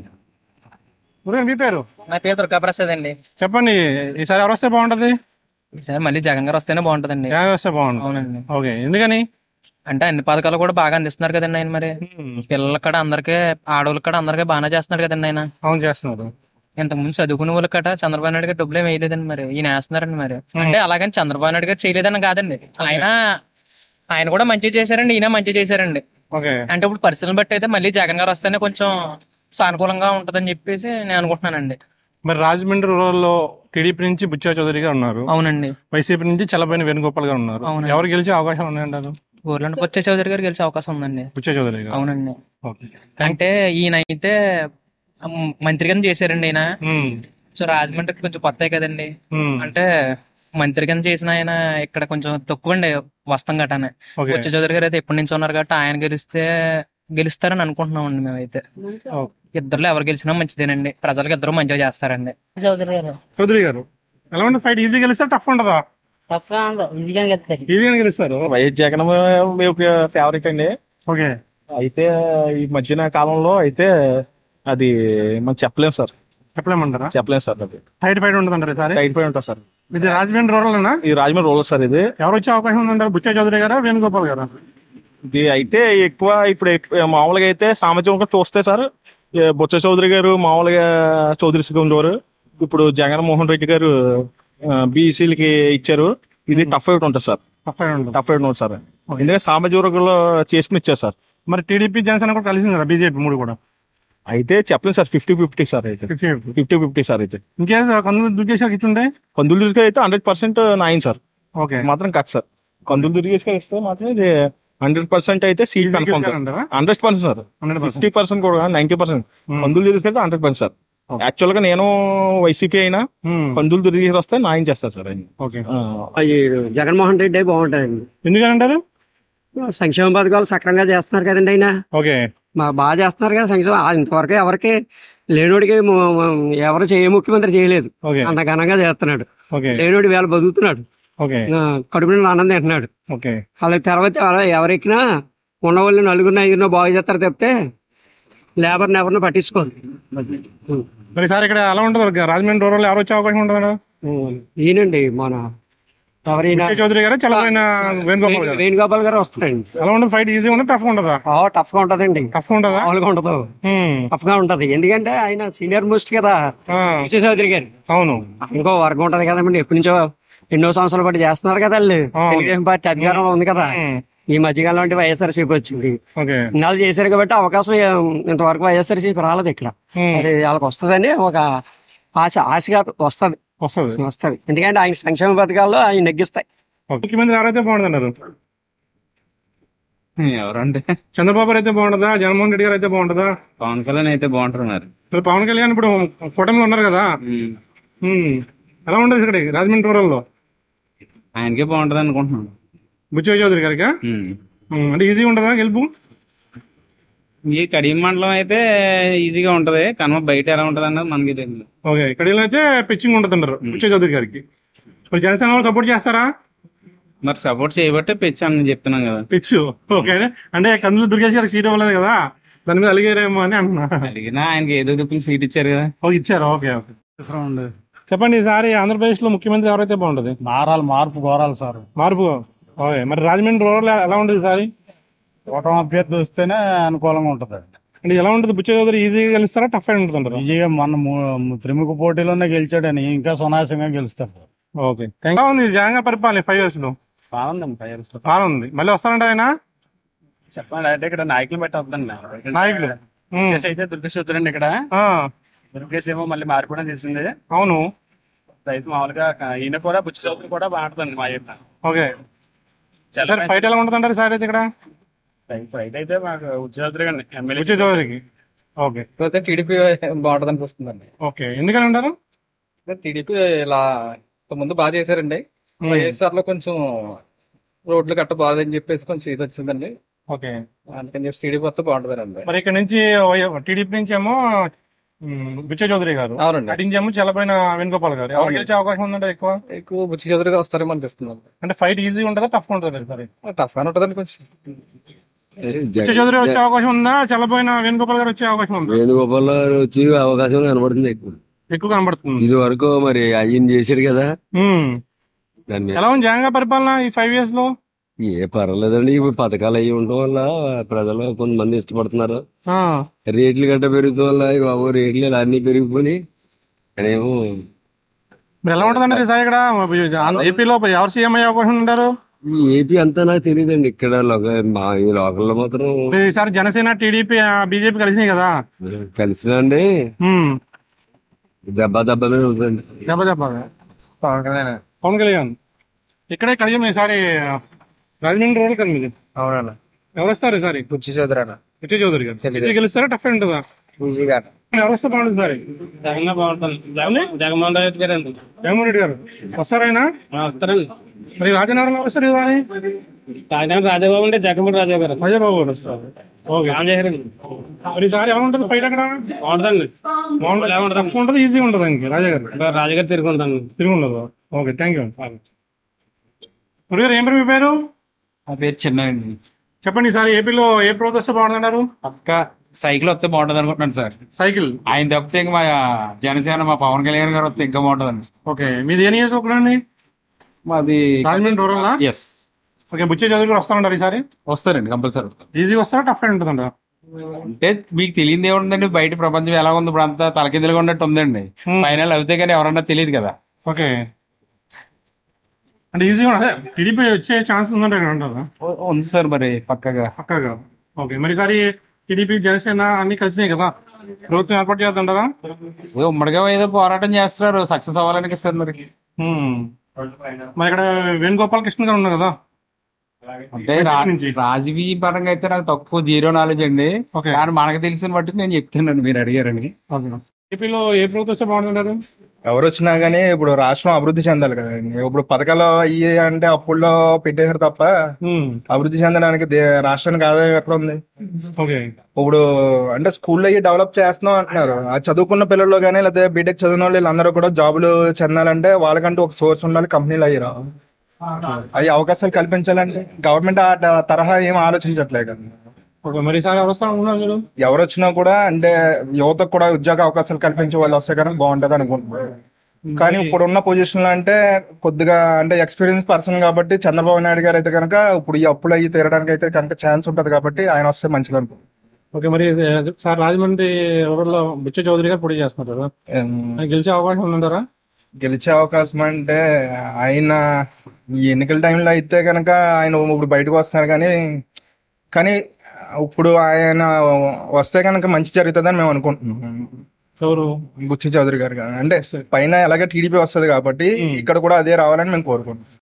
ఉదయం మీ పేరు నా పేరు దుర్గాప్రసాద్ అండి చెప్పండి ఈసారి ఎవరు వస్తే బాగుంటది ఈసారి మళ్ళీ జగన్ గారు వస్తేనే బాగుంటదండి జగన్ వస్తే బాగుంటుంది అవునండి ఓకే ఎందుకని అంటే అన్ని పథకాలు కూడా బాగా అందిస్తున్నారు కదండి ఆయన మరి పిల్లలకి కూడా అందరికీ ఆడవాళ్ళకి కూడా అందరికీ బాగానే చేస్తున్నారు కదండి ఆయన అవును చేస్తున్నారు ఇంతకుముందు చదువుకునే వాళ్ళకి కట చంద్రబాబు నాయుడు గారు డబ్బులు ఏమి వేయలేదండి మరి ఈయన వేస్తున్నారండి మరి అంటే అలాగని చంద్రబాబు నాయుడు గారు చేయలేదని కాదండి ఆయన ఆయన కూడా మంచి చేశారండి ఈయన మంచి చేశారండి ఓకే అంటే ఇప్పుడు పరిస్థితులను బట్టి అయితే మళ్ళీ జగన్ గారు వస్తేనే కొంచెం సానుకూలంగా ఉంటదని చెప్పేసి నేను అనుకుంటున్నానండి మరి రాజమండ్రి రూరల్ లో టీడీపీ నుంచి బుచ్చా చౌదరి గారు ఉన్నారు అవునండి వైసీపీ నుంచి చల్లబోయిన వేణుగోపాల్ గారు ఉన్నారు అవునండి. ఎవరు గెలిచే అవకాశం ఉన్నాయంటారు ఊర్లో బొచ్చ చౌదరి గారు గెలిచే అవకాశం ఉందండి బుచ్చా చౌదరి గారు అవునండి ఓకే అంటే ఈయన అయితే మ్, మంత్రి కింద చేశారండి ఈయన సో రాజమండ్రికి కొంచెం కొత్త కదండి మ్మ్. అంటే మంత్రి కింద చేసిన ఆయన ఇక్కడ కొంచెం తక్కువ అండి వస్తాం గటానే ఓకే. బొచ్చ చౌదరి గారు అయితే ఎప్పటి నుంచి ఉన్నారు కాబట్టి ఆయన గెలిస్తే గెలుస్తారని అనుకుంటున్నామండి మేమైతే ఇద్దరులో ఎవరు గెలిచినా మంచిదేనండి ప్రజలకు ఇద్దరు మంచిగా చేస్తారండి చౌదరి గారు చౌదరి గారు ఎలా ఉంటుంది ఫైట్ ఈజీ గెలిస్తే టఫ్ ఉంటుందా తప్ప ఈజీగా గెలుస్తారు ఈజీగా గెలుస్తారు వైఎస్ జగన్ ఫేవరెట్ అండి ఓకే అయితే ఈ మధ్యన కాలంలో అయితే అది మనం చెప్పలేం సార్ చెప్పలేమంటారా చెప్పలేం సార్ అది ఫైట్ ఫైట్ ఉంటుంది అంటారు ఈసారి టైట్ పై ఉంటుంది సార్ ఇది రాజమండ్రి రూరల్ ఈ రాజమండ్రి రోల్ సార్ ఇది ఎవరు వచ్చే అవకాశం ఉందంటారు బుచ్చా చౌదరి గారా వేణుగోపాల్ గారా ఇది అయితే ఎక్కువ ఇప్పుడు ఎక్కువ- మామూలుగా అయితే సామాజికంగా చూస్తే సార్ ఏ బొత్స చౌదరి గారు మామూలుగా చౌదరి ఉండేవారు ఇప్పుడు జగన్మోహన్ రెడ్డి గారు బీసీలకి ఇచ్చారు ఇది టఫ్ అవుట్ ఉంటుంది సార్ టఫ్ ఫైట్ ఉంటుంది టఫ్ అవుట్ ఉంటుంది సార్ ఎందుకంటే సామాజిక వర్గంలో చేసుకుని ఇచ్చారు సార్ మరి టీడీపీ జనసేన కూడా కలిసింది కదా బీజేపీ మూడు కూడా అయితే చెప్పలేదు సార్ ఫిఫ్టీ ఫిఫ్టీ సార్ అయితే fifty fifty fifty fifty sir అయితే ఇంకేం కందులు దుర్గేశ్వరికి ఇచ్చుండే కందులు దుర్గ అయితే hundred percent nine sir okay మాత్రం కట్ సార్ కందులు దుర్గేశ్వర ఇస్తే మాత్రం ఇది హండ్రెడ్ పర్సెంట్ అయితే సీట్ కన్ఫర్మ్ అంటారా? Hundred percent sir 100%. Fifty percent కూడా ninety percent Kandula Durgeshwara hundred percent sir actual గా నేను వైసీపీ అయినా కందులు దుర్గేశ్వర వస్తే నాయన చేస్తారు సార్ ఆయన ఓకే జగన్మోహన్ రెడ్డి బాగుంటాయండి ఎందుకంటారు సంక్షేమ పథకాలు సక్రమంగా చేస్తున్నారు కదండి ఆయన ఓకే మా బాగా చేస్తున్నారు కదా సంక్షేమ ఆ ఇంతవరకు ఎవరికి లేనోడికి ము- ము- ఎవరు చేయ ముఖ్యమంత్రి చేయలేదు ఓకే. అంత ఘనంగా చేస్తున్నాడు ఓకే లేనోడి వేళ బతుకుతున్నాడు ఓకే ఆ, కడుపు నిండా ఆనందం తింటున్నాడు ఓకే వాళ్ళకి తర్వాత ఎవరు- ఎవరెక్కినా ఉన్న వాళ్ళు నలుగురిని ఐదుగురినో బాగు చేస్తారు తప్పితే లేబర్ని ఎవరిని పట్టించుకోరు మరి సార్ ఇక్కడ ఎలా ఉంటుంది రాజమండ్రి రూరల్ ఎవరు వచ్చే అవకాశం ఉంటుంది ఈయనండి మన ఎవరైనా బుచ్చా చౌదరి గారు చల్లబోయిన వేణుగోపాల్ గారు వేణుగోపాల్ గారు వస్తారండి ఎలా ఉంటుంది ఫైట్ ఈజీ ఉందా టఫ్ ఉంటుందా టఫ్ గా ఉంటదండి టఫ్ ఉంటుందా మామూలుగా ఉండదు టఫ్ గా ఉంటది ఎందుకంటే ఆయన సీనియర్ మోస్ట్ కదా విజయ్ చౌదరి గారు అవును ఇంకో వర్గం ఉంటది కదండి ఎప్పటి నుంచో ఎన్నో సంవత్సరాల పాటు చేస్తున్నారు కదా వాళ్ళు తెలుగుదేశం పార్టీ అధికారంలో ఉంది కదా ఈ మధ్యకాలం అంటే వైఎస్ఆర్సీపీ వచ్చింది ఓకే ఇన్నాళ్ళు చేశారు కాబట్టి అవకాశం ఏం- ఇంతవరకు వైఎస్ఆర్సీపీ రాలేదు ఇక్కడ Hmm. అది వాళ్ళకి వస్తుందని ఒక ఆశ ఆశగా వస్తది వస్తుంది వస్తది ఎందుకంటే ఆయన సంక్షేమ పథకాల్లో ఆయన నెగ్గిస్తాయి ముఖ్యమంత్రి ఎవరైతే బాగుంటుంది అన్నారు ఎవరంటే చంద్రబాబు గారు అయితే బాగుంటుందా జగన్మోహన్ రెడ్డి గారు అయితే బాగుంటుందా పవన్ కళ్యాణ్ అయితే బాగుంటారు మరి మరి పవన్ కళ్యాణ్ ఇప్పుడు కూటమిలో ఉన్నారు కదా ఉమ్. ఎలా ఉంటుంది ఇక్కడ రాజమండ్రి రూరల్లో ఆయనకే బాగుంటది అనుకుంటున్నాను బుచ్చయ్య చౌదరి గారికి అంటే ఈజీ ఉంటుందా గెలుపు ఈ కడియం మండలం అయితే ఈజీగా ఉంటది కానీ బయట ఎలా ఉంటది అన్నది మనకి తెలియదు ఓకే ఇక్కడ అయితే పిచ్చింగ్ ఉంటుంది అంటారు బుచ్చయ్య చౌదరి గారికి మరి జనసేన వాళ్ళు సపోర్ట్ చేస్తారా మరి సపోర్ట్ చేయబట్టే పెంచాను చెప్తున్నాం కదా పిచ్చు ఓకే అంటే కందులు దుర్గేష్ గారికి సీట్ ఇవ్వలేదు కదా దాని మీద అలిగారేమో అని అంటున్నా అడిగినా ఆయనకి ఏదో దుప్పులు సీట్ ఇచ్చారు కదా ఓ ఇచ్చారు ఓకే ఓకే చెప్పండి ఈసారి ఆంధ్రప్రదేశ్ లో ముఖ్యమంత్రి ఎవరైతే బాగుంటది మారాలి మార్పు కోరాలి సార్ మార్పు ఓకే మరి రాజమండ్రి రూరల్ ఎలా ఉంటుంది ఈసారి ఓటమి అభ్యర్థి వస్తేనే అనుకూలంగా ఉంటది అంటే ఎలా ఉంటుంది బుచ్చ చౌదరి ఈజీగా గెలుస్తారా టఫ్ అయిన ఉంటుంది అంటారు ఈజీగా మన ము- త్రిముఖ పోటీలోనే గెలిచాడని ఇంకా సునాయాసంగా గెలుస్తాడు ఓకే థ్యాంక్ యూ ఉంది జగన్ పరిపాలన ఫైవ్ ఇయర్స్ లో బాగుందండి ఫైవ్ ఇయర్స్ బాగుంది మళ్ళీ వస్తారంట ఆయన చెప్పండి అంటే ఇక్కడ నాయకులు బట్టి వద్దండి నాయకులు. ఉమ్. దుర్గేష్ అయితే దుర్గేష్ వద్దండి ఇక్కడ ఆ, దుర్గేష్ ఏమో మళ్ళీ మారిపోవడం తెలిసిందే అవును అయితే మామూలుగా ఈయన కూడా బుచ్చి చౌదరి కూడా బాగుంటుంది మా యొక్క ఓకే చాలా సార్ ఫైట్ ఎలా ఉంటుంది అంటారు సార్ అయితే ఇక్కడ ఫైట్ అయితే మాకు ఉద్యోగ ఎమ్మెల్యే బుచ్చ చౌదరికి ఓకే అయితే టీడీపీ బాగుంటుంది అనిపిస్తుందండి ఓకే ఎందుకని అంటారు టీడీపీ ఇలా ముందు బాగా చేశారండి వైఎస్ఆర్ లో కొంచెం రోడ్లు కట్ట బాగాలని చెప్పేసి కొంచెం ఇది వచ్చిందండి ఓకే అందుకని చెప్పి టీడీపీ వస్తే బాగుంటుందండి మరి ఇక్కడ నుంచి టీడీపీ నుంచి ఏమో ఉమ్, బుచ్చ చౌదరి గారు అవునండి. అటు నుంచి ఏమో చల్లపోయిన వేణుగోపాల్ గారు ఎవరు అవునండి. గెలిచే అవకాశం ఉందంటే ఎక్కువ ఎక్కువ బుచ్చి చదువుగా వస్తారేమో అనిపిస్తుంది అంటే ఫైట్ ఈజీ ఉంటుందా టఫ్ ఉంటుందా సరే టఫ్ గానే ఉంటుందండి కొంచెం బుచ్చ చౌదరి వచ్చే అవకాశం ఉందా చల్లపోయిన వేణుగోపాల్ గారు వచ్చే అవకాశం ఉందా వేణుగోపాల్ గారు వచ్చి అవకాశం కనబడుతుంది ఎక్కువ ఎక్కువ కనబడుతుంది ఇది వరకు మరి అయ్యింది చేశాడు కదా ఉమ్. దాని మీద ఎలా ఉంది జగన్ గారి పరిపాలన ఈ ఫైవ్ ఇయర్స్ లో ఏ పర్వాలేదండి ఇప్పుడు పథకాలు అయ్యి ఉండటం వల్ల ప్రజలు కొంతమంది ఇష్టపడుతున్నారు ఆ, రేట్లు గట్ట పెరుగుతాం వల్ల ఈ బాబు రేట్లు ఇలా అన్ని పెరిగిపోయి అనేమో మరి ఎలా ఉంటుందండి ఈసారి ఇక్కడ ఆంధ్ర- ఏపీలో ఎవరు సీఎం అయ్యే అవకాశం ఉంటారు ఈ ఏపీ అంతా నాకు తెలియదండి ఇక్కడ లోక- మా ఈ లోకల్లో మాత్రం మరి ఈసారి జనసేన టీడీపీ బీజేపీ కలిసినాయి కదా కలిసినండి ఉమ్. దెబ్బ దెబ్బ మీద ఉంటుంది దెబ్బ దెబ్బ పవన్ కళ్యాణ్ పవన్ కళ్యాణ్ ఇక్కడే కలిసి ఈసారి రాజమండ్రి రోడ్ కదా మీది అవునన్నా ఎవరు వస్తారు ఈసారి బుచ్చి చౌదరి అన్న విజయ్ చౌదరి గారు విజయ్ గెలుస్తారా టఫ్ ఉంటుందా ఈజీగా ఎవరు వస్తే బాగుంటుంది సార్ జగన్ బాగుంటుంది జగన్మోహన్ రెడ్డి గారు అండి జగన్మోహన్ రెడ్డి గారు వస్తారైనా వస్తారండి మరి రాజనగరంలో వస్తారు ఈసారి రాజధాని రాజాబాబు అంటే జగన్మోహన్ రాజా గారు రాజాబాబు గారు వస్తారు ఓకే ఆన్ చేశారండి మరి ఈసారి ఎలా ఉంటుంది ఫైట్ అక్కడ బాగుంటుందండి బాగుంటుంది టఫ్ ఉంటుంది ఈజీ ఉంటుంది ఇంక రాజా గారు రాజుగారు తిరిగి ఉంటాను తిరిగి ఉండదు ఓకే థ్యాంక్ యూ మురుగారు ఏం పేరు మీ పేరు నా పేరు చిన్న అండి చెప్పండి ఈసారి ఏపీలో ఏ ప్రభుత్వం వస్తే బాగుంటున్నారు పక్క సైకిల్ వస్తే బాగుంటుంది అనుకుంటున్నాను సార్ సైకిల్ ఆయన తప్పితే ఇంకా మా జనసేన మా పవన్ కళ్యాణ్ గారు వస్తే ఇంకా బాగుంటుంది అనిపిస్తుంది ఓకే మీది ఏ నియోజకవర్గం అండి మాది రాజమండ్రి రూరల్ ఎస్ ఓకే బుచ్చే చదువు కూడా వస్తారంటారు ఈసారి వస్తారండి కంపల్సరీ ఈజీ వస్తారా టఫ్ అయిన ఉంటుందంట అంటే మీకు తెలియదు ఏముందండి బయట ప్రపంచం ఎలా ఉంది ఇప్పుడు అంతా తలకిందులుగా ఉన్నట్టు ఉందండి ఫైనల్ అవుతే కానీ ఎవరన్నా తెలియదు కదా ఓకే అంటే ఈజీగా అదే టీడీపీ వచ్చే ఛాన్స్ ఉందంటే అంటారా ఉంది సార్ మరి పక్కగా పక్కాగా ఓకే మరి ఈసారి టీడీపీ జనసేన అన్ని కలిసినాయి కదా ప్రభుత్వం ఏర్పాటు చేద్దంటారా ఏదో ఉమ్మడిగా ఏదో పోరాటం చేస్తున్నారు సక్సెస్ అవ్వాలని సార్ మరి హ్మ్. మరి ఇక్కడ వేణుగోపాల్ కృష్ణ గారు ఉన్నారు కదా అంటే రా- రాజకీయ పరంగా అయితే నాకు తక్కువ జీరో నాలెడ్జ్ అండి కానీ మనకు తెలిసిన బట్టి నేను చెప్తున్నాను మీరు అడిగారని ఏపీలో ఏ ప్రభుత్వం వస్తే బాగుంటుంటారు ఎవరు వచ్చినా గానీ ఇప్పుడు రాష్ట్రం అభివృద్ధి చెందాలి కదా ఇప్పుడు పథకాలు అయ్యి అంటే అప్పుల్లో పెట్టేశారు తప్ప అభివృద్ధి చెందడానికి దే- రాష్ట్రానికి ఆదాయం ఎక్కడ ఉంది ఓకే ఇప్పుడు అంటే స్కూల్లో అయ్యి డెవలప్ చేస్తున్నాం అంటున్నారు ఆ చదువుకున్న పిల్లల్లో కానీ లేకపోతే బీటెక్ చదివిన వాళ్ళు వీళ్ళందరూ కూడా జాబులు చెందాలంటే వాళ్ళకంటూ ఒక సోర్స్ ఉండాలి కంపెనీలు అయ్యి రావు అవి అవకాశాలు కల్పించాలంటే గవర్నమెంట్ ఆ ట- తరహా ఏం ఆలోచించట్లేదు కదా ఓకే మరి ఈసారి ఎవరు వస్తారు అనుకున్నారు మీరు ఎవరు వచ్చినా కూడా అంటే యువతకు కూడా ఉద్యోగ అవకాశాలు కల్పించే వాళ్ళు వస్తే కనుక బాగుంటది అనుకుంటున్నారు కానీ ఇప్పుడు ఉన్న పొజిషన్ లో అంటే కొద్దిగా అంటే ఎక్స్పీరియన్స్ పర్సన్ కాబట్టి చంద్రబాబు నాయుడు గారు అయితే కనుక ఇప్పుడు ఈ అప్పులు అయ్యి తీరడానికి అయితే కనుక ఛాన్స్ ఉంటది కాబట్టి ఆయన వస్తే మంచిది అనుకుంటున్నాను ఓకే మరి ఏ, సార్ రాజమండ్రి రూరల్లో బుచ్చ చౌదరి గారు పొడి చేస్తున్నారు కదా ఆయన గెలిచే అవకాశం ఉందంటారా గెలిచే అవకాశం అంటే ఆయన ఈ ఎన్నికల టైంలో అయితే కనుక ఆయన ఇప్పుడు బయటకు వస్తున్నారు కానీ కానీ ఇప్పుడు ఆయన వస్తే కనుక మంచి జరుగుతుందని మేము అనుకుంటున్నాం ఎవరు బుచ్చి చౌదరి గారు కానీ అంటే పైన ఎలాగే టీడీపీ వస్తుంది కాబట్టి ఇక్కడ కూడా అదే రావాలని మేము కోరుకుంటున్నాం